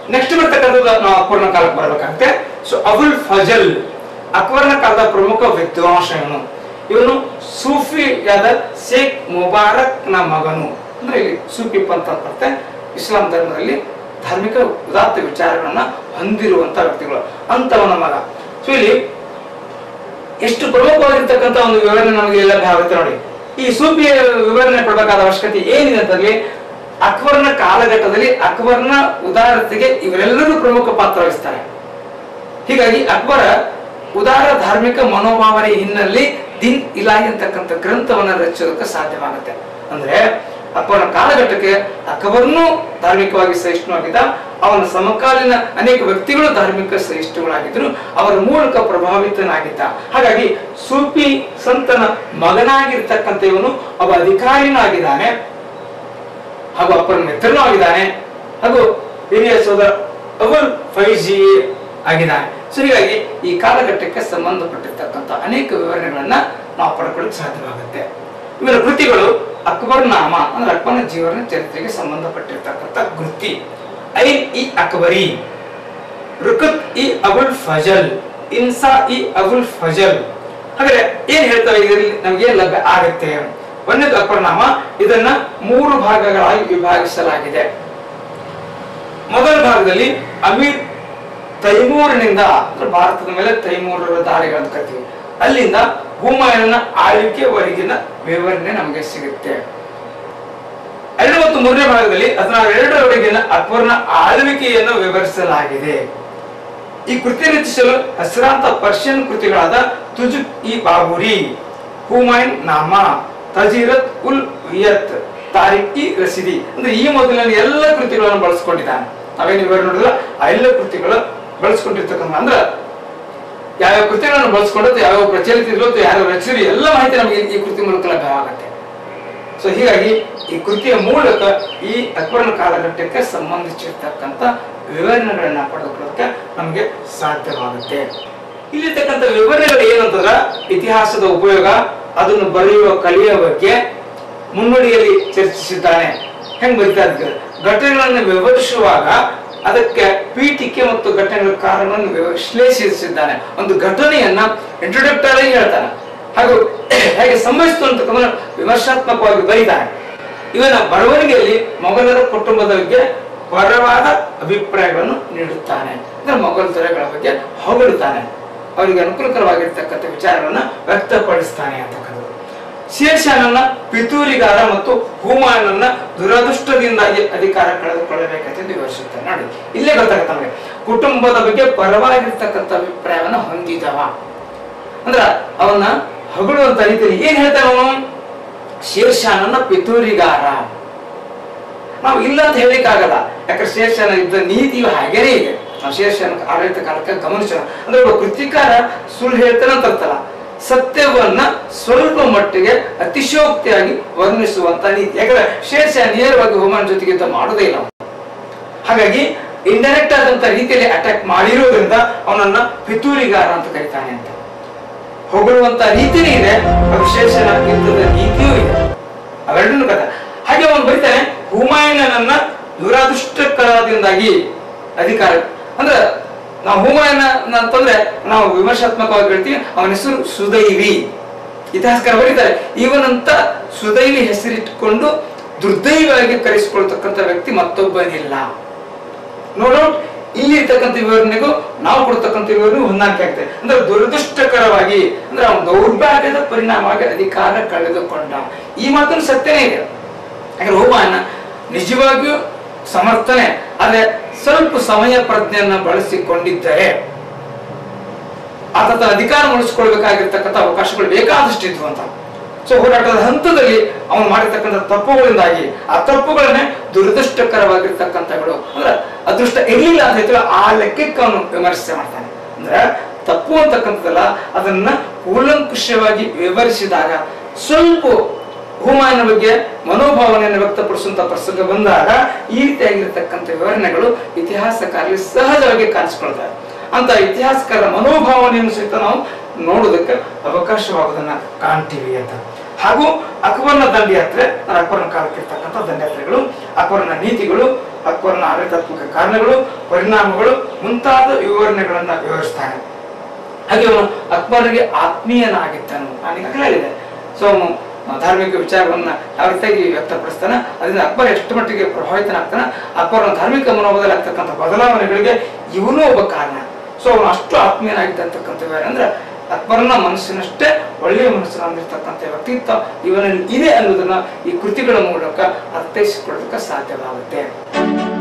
ನೆಕ್ಸ್ಟ್ ಬರ್ತಕ್ಕಂಥದ್ದು ನಾವು ಅಕ್ಬರ್ನ ಕಾಲಕ್ಕೆ ಬರಬೇಕಾಗುತ್ತೆ ಸೊ ಅಬುಲ್ ಫಜಲ್ ಅಕ್ಬರ್ನ ಕಾಲದ ಪ್ರಮುಖ ವಿದ್ವಾಂಸ ಇವನು ಇವನು ಸೂಫಿಯಾದ ಶೇಖ್ ಮುಬಾರಕ್ ನ ಮಗನು ಅಂದ್ರೆ ಇಲ್ಲಿ ಸೂಫಿ ಪಂಥ ಅಂತ ಬರುತ್ತೆ ಇಸ್ಲಾಂ ಧರ್ಮದಲ್ಲಿ ಧಾರ್ಮಿಕ ಉದಾತ್ತ ವಿಚಾರಗಳನ್ನ ಹೊಂದಿರುವಂತ ವ್ಯಕ್ತಿಗಳು ಅಂತವನ ಮಗ ಸೊ ಇಲ್ಲಿ ಎಷ್ಟು ಪ್ರಮುಖವಾಗಿರ್ತಕ್ಕಂಥ ಒಂದು ವಿವರಣೆ ನಮಗೆ ಲಭ್ಯ ಆಗುತ್ತೆ ನೋಡಿ ಈ ಸೂಫಿಯ ವಿವರಣೆ ಕೊಡಬೇಕಾದ ಅವಶ್ಯಕತೆ ಏನಿದೆ ಅಂತಂದ್ರೆ ಅಕ್ಬರ್ನ ಕಾಲಘಟ್ಟದಲ್ಲಿ ಅಕ್ಬರ್ನ ಉದಾರತೆಗೆ ಇವರೆಲ್ಲರೂ ಪ್ರಮುಖ ಪಾತ್ರ ವಹಿಸ್ತಾರೆ ಹೀಗಾಗಿ ಅಕ್ಬರ ಉದಾರ ಧಾರ್ಮಿಕ ಮನೋಭಾವನೆ ಹಿನ್ನೆಲೆ ದಿನ್ ಇಲಾಹಿ ಅಂತಕ್ಕಂಥ ಗ್ರಂಥವನ್ನ ರಚಿಸೋದಕ್ಕೆ ಸಾಧ್ಯವಾಗುತ್ತೆ ಅಂದ್ರೆ ಅಕ್ಬರನ ಕಾಲಘಟ್ಟಕ್ಕೆ ಅಕ್ಬರ್ನು ಧಾರ್ಮಿಕವಾಗಿ ಸಹಿಷ್ಣುವಾಗಿದ್ದ ಅವನ ಸಮಕಾಲೀನ ಅನೇಕ ವ್ಯಕ್ತಿಗಳು ಧಾರ್ಮಿಕ ಸಹಿಷ್ಣುಗಳಾಗಿದ್ರು ಅವರ ಮೂಲಕ ಪ್ರಭಾವಿತನಾಗಿದ್ದ ಹಾಗಾಗಿ ಸೂಫಿ ಸಂತನ ಮಗನಾಗಿರ್ತಕ್ಕಂಥ ಇವನು ಒಬ್ಬ ಅಧಿಕಾರಿನೂ ಆಗಿದ್ದಾನೆ ಹಾಗೂ ಅಪ್ಪನ ಮಿತ್ರನೂ ಆಗಿದ್ದಾನೆ ಹಾಗೂ ಹಿರಿಯ ಸೋದರ ಅಬುಲ್ ಫೈಜಿ ಆಗಿದ್ದಾನೆ ಸೊ ಹೀಗಾಗಿ ಈ ಕಾಲಘಟ್ಟಕ್ಕೆ ಸಂಬಂಧಪಟ್ಟಿರ್ತಕ್ಕಂಥ ಅನೇಕ ವಿವರಣೆಗಳನ್ನ ನಾವು ಪಡ್ಕೊಳ್ಳಿಕ್ಕೆ ಸಾಧ್ಯವಾಗುತ್ತೆ ಇವರ ಕೃತಿಗಳು ಅಕ್ಬರ್ ನಾಮ ಅಂದ್ರೆ ಅಕ್ಬರ್ನ ಜೀವನ ಚರಿತ್ರೆಗೆ ಸಂಬಂಧಪಟ್ಟಿರ್ತಕ್ಕಂಥ ಕೃತಿ ಐನ್ ಇ ಅಕ್ಬರಿ ರುಕತ್ ಇ ಅಬುಲ್ ಫಜಲ್ ಇನ್ಸಾ ಇ ಅಬುಲ್ ಫಜಲ್ ಹಾಗಾದ್ರೆ ಏನ್ ಹೇಳ್ತವೆ ಇದರಲ್ಲಿ ನಮಗೆ ಲಭ್ಯ ಆಗುತ್ತೆ ಒಂದನೇದು ಅಕ್ಬರ್ನಾಮ ಇದನ್ನ ಮೂರು ಭಾಗಗಳಾಗಿ ವಿಭಾಗಿಸಲಾಗಿದೆ ಮೊದಲ ಭಾಗದಲ್ಲಿ ಅಮೀರ್ ತೈಮೂರಿನಿಂದ ಅಂದ್ರೆ ಭಾರತದ ಮೇಲೆ ತೈಮೂರರ ದಾಳಿಗಳನ್ನು ಕರಿತೀವಿ ಅಲ್ಲಿಂದ ಹುಮಾಯೂನ್ನ ಆಳ್ವಿಕೆವರೆಗಿನ ವಿವರಣೆ ನಮಗೆ ಸಿಗುತ್ತೆ ಎರಡು ಮತ್ತು ಮೂರನೇ ಭಾಗದಲ್ಲಿ ಹದಿನಾರೆರಡರವರೆಗಿನ ಅಕ್ಬರ್ನ ಆಳ್ವಿಕೆಯನ್ನು ವಿವರಿಸಲಾಗಿದೆ ಈ ಕೃತಿ ರಚಿಸಲು ಹೆಸರಾಂತ ಪರ್ಷಿಯನ್ ಕೃತಿಗಳಾದ ತುಜುಕ್ ಇ ಬಾಬುರಿ ಹುಮಾಯೂನ್ ನಾಮ ತಜೀರತ್ ಉಲ್ ವಿಯತ್ ತಾರಿಕ್ ಇ ರಸಿದಿ ಅಂದ್ರೆ ಈ ಮೊದಲಿನ ಎಲ್ಲ ಕೃತಿಗಳನ್ನು ಬಳಸ್ಕೊಂಡಿದ್ದಾನೆ ನಾವೇನು ವಿವರಣೆ ನೋಡಿದ್ರೆ ಆ ಎಲ್ಲ ಕೃತಿಗಳು ಬಳಸ್ಕೊಂಡಿರ್ತಕ್ಕಂಥ ಅಂದ್ರೆ ಯಾವ್ಯಾವ ಕೃತಿಗಳನ್ನು ಬಳಸ್ಕೊಂಡು ಯಾವ್ಯಾವ ಪ್ರಚಲಿತ ಇದ್ರೂ ಅಥವಾ ಯಾವ್ಯಾವ ರಚಿಸಿದ್ರು ಎಲ್ಲ ಮಾಹಿತಿ ನಮಗೆ ಈ ಕೃತಿ ಮೂಲಕ ಲಭ್ಯವಾಗುತ್ತೆ ಸೊ ಹೀಗಾಗಿ ಈ ಕೃತಿಯ ಮೂಲಕ ಈ ಅಕ್ಬರನ ಕಾಲಘಟ್ಟಕ್ಕೆ ಸಂಬಂಧಿಸಿರ್ತಕ್ಕಂಥ ವಿವರಣೆಗಳನ್ನ ಪಡೆದುಕೊಳ್ಳೋಕೆ ನಮಗೆ ಸಾಧ್ಯವಾಗುತ್ತೆ ಇಲ್ಲಿರ್ತಕ್ಕಂಥ ವಿವರಣೆಗಳು ಏನಂತಂದ್ರ ಇತಿಹಾಸದ ಉಪಯೋಗ ಅದನ್ನು ಬರೆಯುವ ಕಲಿಯ ಬಗ್ಗೆ ಮುನ್ನುಡಿಯಲ್ಲಿ ಚರ್ಚಿಸಿದ್ದಾನೆ ಹೆಂಗ್ ಬರೀತಾ ಇದ್ದಾರೆ ಘಟನೆಗಳನ್ನು ವಿವರಿಸುವಾಗ ಅದಕ್ಕೆ ಪೀಠಿಕೆ ಮತ್ತು ಘಟನೆಗಳ ಕಾರಣವನ್ನು ವಿಶ್ಲೇಷಿಸಿದ್ದಾನೆ ಒಂದು ಘಟನೆಯನ್ನ ಇಂಟ್ರೊಡಕ್ಟರಿ ಹೇಳ್ತಾನೆ ಹಾಗೂ ಹೇಗೆ ಸಂಭವಿಸಿತು ಅಂತಕ್ಕಂಥ ವಿಮರ್ಶಾತ್ಮಕವಾಗಿ ಬರೀತಾನೆ ಇವನ ಬರವಣಿಗೆಯಲ್ಲಿ ಮೊಘಲರ ಕುಟುಂಬದ ಬಗ್ಗೆ ಪರವಾದ ಅಭಿಪ್ರಾಯಗಳನ್ನು ನೀಡುತ್ತಾನೆ ಅಂದ್ರೆ ಮೊಘಲ್ ದೊರೆಗಳ ಬಗ್ಗೆ ಹೊಗಳುತ್ತಾನೆ ಅವರಿಗೆ ಅನುಕೂಲಕರವಾಗಿರ್ತಕ್ಕಂಥ ವಿಚಾರಗಳನ್ನ ವ್ಯಕ್ತಪಡಿಸ್ತಾನೆ ಅಂತಕ್ಕಂಥದ್ದು ಶೇರ್ಷಾನನ್ನ ಪಿತೂರಿಗಾರ ಮತ್ತು ಹುಮಾಯೂನನ್ನ ದುರದೃಷ್ಟದಿಂದಾಗಿ ಅಧಿಕಾರ ಕಳೆದುಕೊಳ್ಳಬೇಕಂತ ವಿವರಿಸುತ್ತಾನೆ ನೋಡಿ ಇಲ್ಲೇ ಗೊತ್ತಾಗತ್ತೆ ನಮಗೆ ಕುಟುಂಬದ ಬಗ್ಗೆ ಪರವಾಗಿರ್ತಕ್ಕಂಥ ಅಭಿಪ್ರಾಯವನ್ನ ಹೊಂದಿದವ ಅಂದ್ರ ಅವನ್ನ ಹೊಗಳುವಂತ ರೀತಿಯಲ್ಲಿ ಏನ್ ಹೇಳ್ತಾನೆ ಅವನು ಶೇರ್ಷಾನನ್ನ ಪಿತೂರಿಗಾರ ನಾವು ಇಲ್ಲ ಅಂತ ಹೇಳಿಕ್ಕಾಗಲ್ಲ ಯಾಕಂದ್ರೆ ಶೇರ್ಷಾನ ಯುದ್ಧ ನೀತಿಯು ಹಾಗೇನೇ ಇದೆ ನಾವು ಶೇರ್ಷಾನ ಆಡಳಿತ ಕಾಲಕ್ಕೆ ಗಮನಿಸೋಣ ಅಂದ್ರೆ ಒಬ್ಬ ಕೃತಿಕಾರ ಸುಳ್ಳು ಹೇಳ್ತಾನೆ ಅಂತ ಅರ್ಥಲ್ಲ ಸತ್ಯವನ್ನ ಸ್ವಲ್ಪ ಮಟ್ಟಿಗೆ ಅತಿಶಯೋಕ್ತಿಯಾಗಿ ವರ್ಣಿಸುವಂತ ನೀತಿ ಯಾಕಂದ್ರೆ ಶೇರ್ಷಾ ನೇರವಾಗಿ ಹುಮಾನ್ ಜೊತೆಗೆ ಯುದ್ಧ ಮಾಡೋದೇ ಇಲ್ಲ ಅವ್ನು. ಹಾಗಾಗಿ ಇಂಡೈರೆಕ್ಟ್ ಆದಂತ ರೀತಿಯಲ್ಲಿ ಅಟ್ಯಾಕ್ ಮಾಡಿರೋದ್ರಿಂದ ಅವನನ್ನ ಪಿತೂರಿಗಾರ ಅಂತ ಕರೀತಾನೆ ಅಂತ ಹೊಗಳುವಂತ ರೀತಿನೇ ಇದೆ ವಿಶೇಷಣ ಯುದ್ಧದ ನೀತಿಯೂ ಇದೆ ಅವೆರಡನ್ನು ಕಥೆ ಹಾಗೆ ಅವನು ಬರೀತಾನೆ ಹುಮಾಯೂನನ್ನ ದುರಾದೃಷ್ಟಕರದಿಂದಾಗಿ ಅಧಿಕಾರ ಅಂದ್ರೆ ನಾವು ಹುಮಾಯೂನ ಅಂತಂದ್ರೆ ನಾವು ವಿಮರ್ಶಾತ್ಮಕವಾಗಿ ಹೇಳ್ತೀವಿ ಅವನ ಹೆಸರು ಸುದೈವಿ ಇತಿಹಾಸಕಾರ ಬರೀತಾರೆ ಇವನಂತ ಸುದೈವಿ ಹೆಸರಿಟ್ಟುಕೊಂಡು ದುರ್ದೈವಾಗಿ ಕರೆಸಿಕೊಳ್ತಕ್ಕಂಥ ವ್ಯಕ್ತಿ ಮತ್ತೊಬ್ಬನಿಲ್ಲ ನೋ ಡೌಟ್ ಇಲ್ಲಿ ಇರ್ತಕ್ಕಂಥ ವಿವರಣೆಗೂ ನಾವು ಕೊಡ್ತಕ್ಕಂಥ ವಿವರಣೆ ಹೊಂದಾಣಿಕೆ ಆಗ್ತದೆ ಅಂದ್ರೆ ದುರದೃಷ್ಟಕರವಾಗಿ ಅಂದ್ರೆ ಅವನ ದೌರ್ಭಾಗ್ಯದ ಪರಿಣಾಮವಾಗಿ ಅಧಿಕಾರ ಕಳೆದುಕೊಂಡ ಈ ಮಾತನ್ನು ಸತ್ಯನೇ ಇದೆ ಯಾಕಂದ್ರೆ ಹುಮಾಯೂನ ನಿಜವಾಗಿಯೂ ಸಮರ್ಥನೆ ಆದ್ರೆ ಸ್ವಲ್ಪ ಸಮಯ ಪ್ರಜ್ಞೆಯನ್ನ ಬಳಸಿಕೊಂಡಿದ್ದರೆ ಆತ ತನ್ನ ಅಧಿಕಾರ ಉಳಿಸ್ಕೊಳ್ಬೇಕಾಗಿರ್ತಕ್ಕಂಥ ಅವಕಾಶಗಳು ಬೇಕಾದಷ್ಟು ಇದ್ವು ಅಂತ ಸೊ ಹೋರಾಟದ ಹಂತದಲ್ಲಿ ಅವನು ಮಾಡಿರ್ತಕ್ಕಂಥ ತಪ್ಪುಗಳಿಂದಾಗಿ ಆ ತಪ್ಪುಗಳನ್ನೇ ದುರದೃಷ್ಟಕರವಾಗಿರ್ತಕ್ಕಂಥಗಳು ಅಂದ್ರೆ ಅದೃಷ್ಟ ಇರ್ಲಿಲ್ಲ ಅಂತ ಹೇಳ್ತೀವಿ ಆ ಲೆಕ್ಕಕ್ಕೆ ಅವನು ವಿಮರ್ಶೆ ಮಾಡ್ತಾನೆ ಅಂದ್ರೆ ತಪ್ಪು ಅಂತಕ್ಕಂಥದ್ದಲ್ಲ ಅದನ್ನ ಕೂಲಂಕುಷವಾಗಿ ವಿವರಿಸಿದಾಗ ಸ್ವಲ್ಪ ಹುಮಾಯನ ಬಗ್ಗೆ ಮನೋಭಾವನೆಯನ್ನು ವ್ಯಕ್ತಪಡಿಸುವಂತ ಪ್ರಸಂಗ ಬಂದಾಗ ಈ ರೀತಿಯಾಗಿರ್ತಕ್ಕಂಥ ವಿವರಣೆಗಳು ಇತಿಹಾಸಕಾರರಲ್ಲಿ ಸಹಜವಾಗಿ ಕಾಣಿಸ್ಕೊಳ್ತಾರೆ ಅಂತ ಇತಿಹಾಸಕಾರ ಮನೋಭಾವನೆಯನ್ನು ಸಹಿತ ನಾವು ನೋಡೋದಕ್ಕೆ ಅವಕಾಶವಾಗೋದನ್ನ ಕಾಣ್ತೀವಿ ಅಂತ ಹಾಗೂ ಅಕ್ಬರ್ನ ದಂಡಯಾತ್ರೆ ಅಂದ್ರೆ ಅಕ್ಬರ್ನ ಕಾಲಕ್ಕೆ ಇರ್ತಕ್ಕಂಥ ದಂಡಯಾತ್ರೆಗಳು ಅಕ್ಬರ್ನ ನೀತಿಗಳು ಅಕ್ಬರನ ಆಡಳಿತಾತ್ಮಕ ಕಾರಣಗಳು ಪರಿಣಾಮಗಳು ಮುಂತಾದ ವಿವರಣೆಗಳನ್ನ ವಿವರಿಸ್ತಾನೆ ಹಾಗೆ ಅವನು ಅಕ್ಬರ್ಗೆ ಆತ್ಮೀಯನಾಗಿದ್ದನು ನಾನು ಈಗಾಗಲೇ ಹೇಳಿದೆ ಸೊ ಧಾರ್ಮಿಕ ವಿಚಾರವನ್ನ ಯಾವ ರೀತಿಯಾಗಿ ವ್ಯಕ್ತಪಡಿಸ್ತಾನೆ ಅದರಿಂದ ಅಕ್ಬರ್ ಎಷ್ಟು ಮಟ್ಟಿಗೆ ಪ್ರಭಾವಿತನಾಗ್ತಾನೆ ಅಕ್ಬರ್ನ ಧಾರ್ಮಿಕ ಮನೋಭಾವದಲ್ಲಿ ಆಗ್ತಕ್ಕಂಥ ಬದಲಾವಣೆಗಳಿಗೆ ಇವನು ಒಬ್ಬ ಕಾರಣ ಸೊ ಅವನು ಅಷ್ಟು ಆತ್ಮೀಯನಾಗಿದ್ದಂತಕ್ಕಂಥ ಅಂದ್ರೆ ಅಕ್ಬರನ ಮನಸ್ಸಿನಷ್ಟೇ ಒಳ್ಳೆಯ ಮನಸ್ಸನ್ನು ಹೊಂದಿರತಕ್ಕಂಥ ವ್ಯಕ್ತಿತ್ವ ಇವನಲ್ಲಿ ಇದೆ ಅನ್ನೋದನ್ನ ಈ ಕೃತಿಗಳ ಮೂಲಕ ಅರ್ಥೈಸಿಕೊಳ್ಳೋದಕ್ಕೆ ಸಾಧ್ಯವಾಗುತ್ತೆ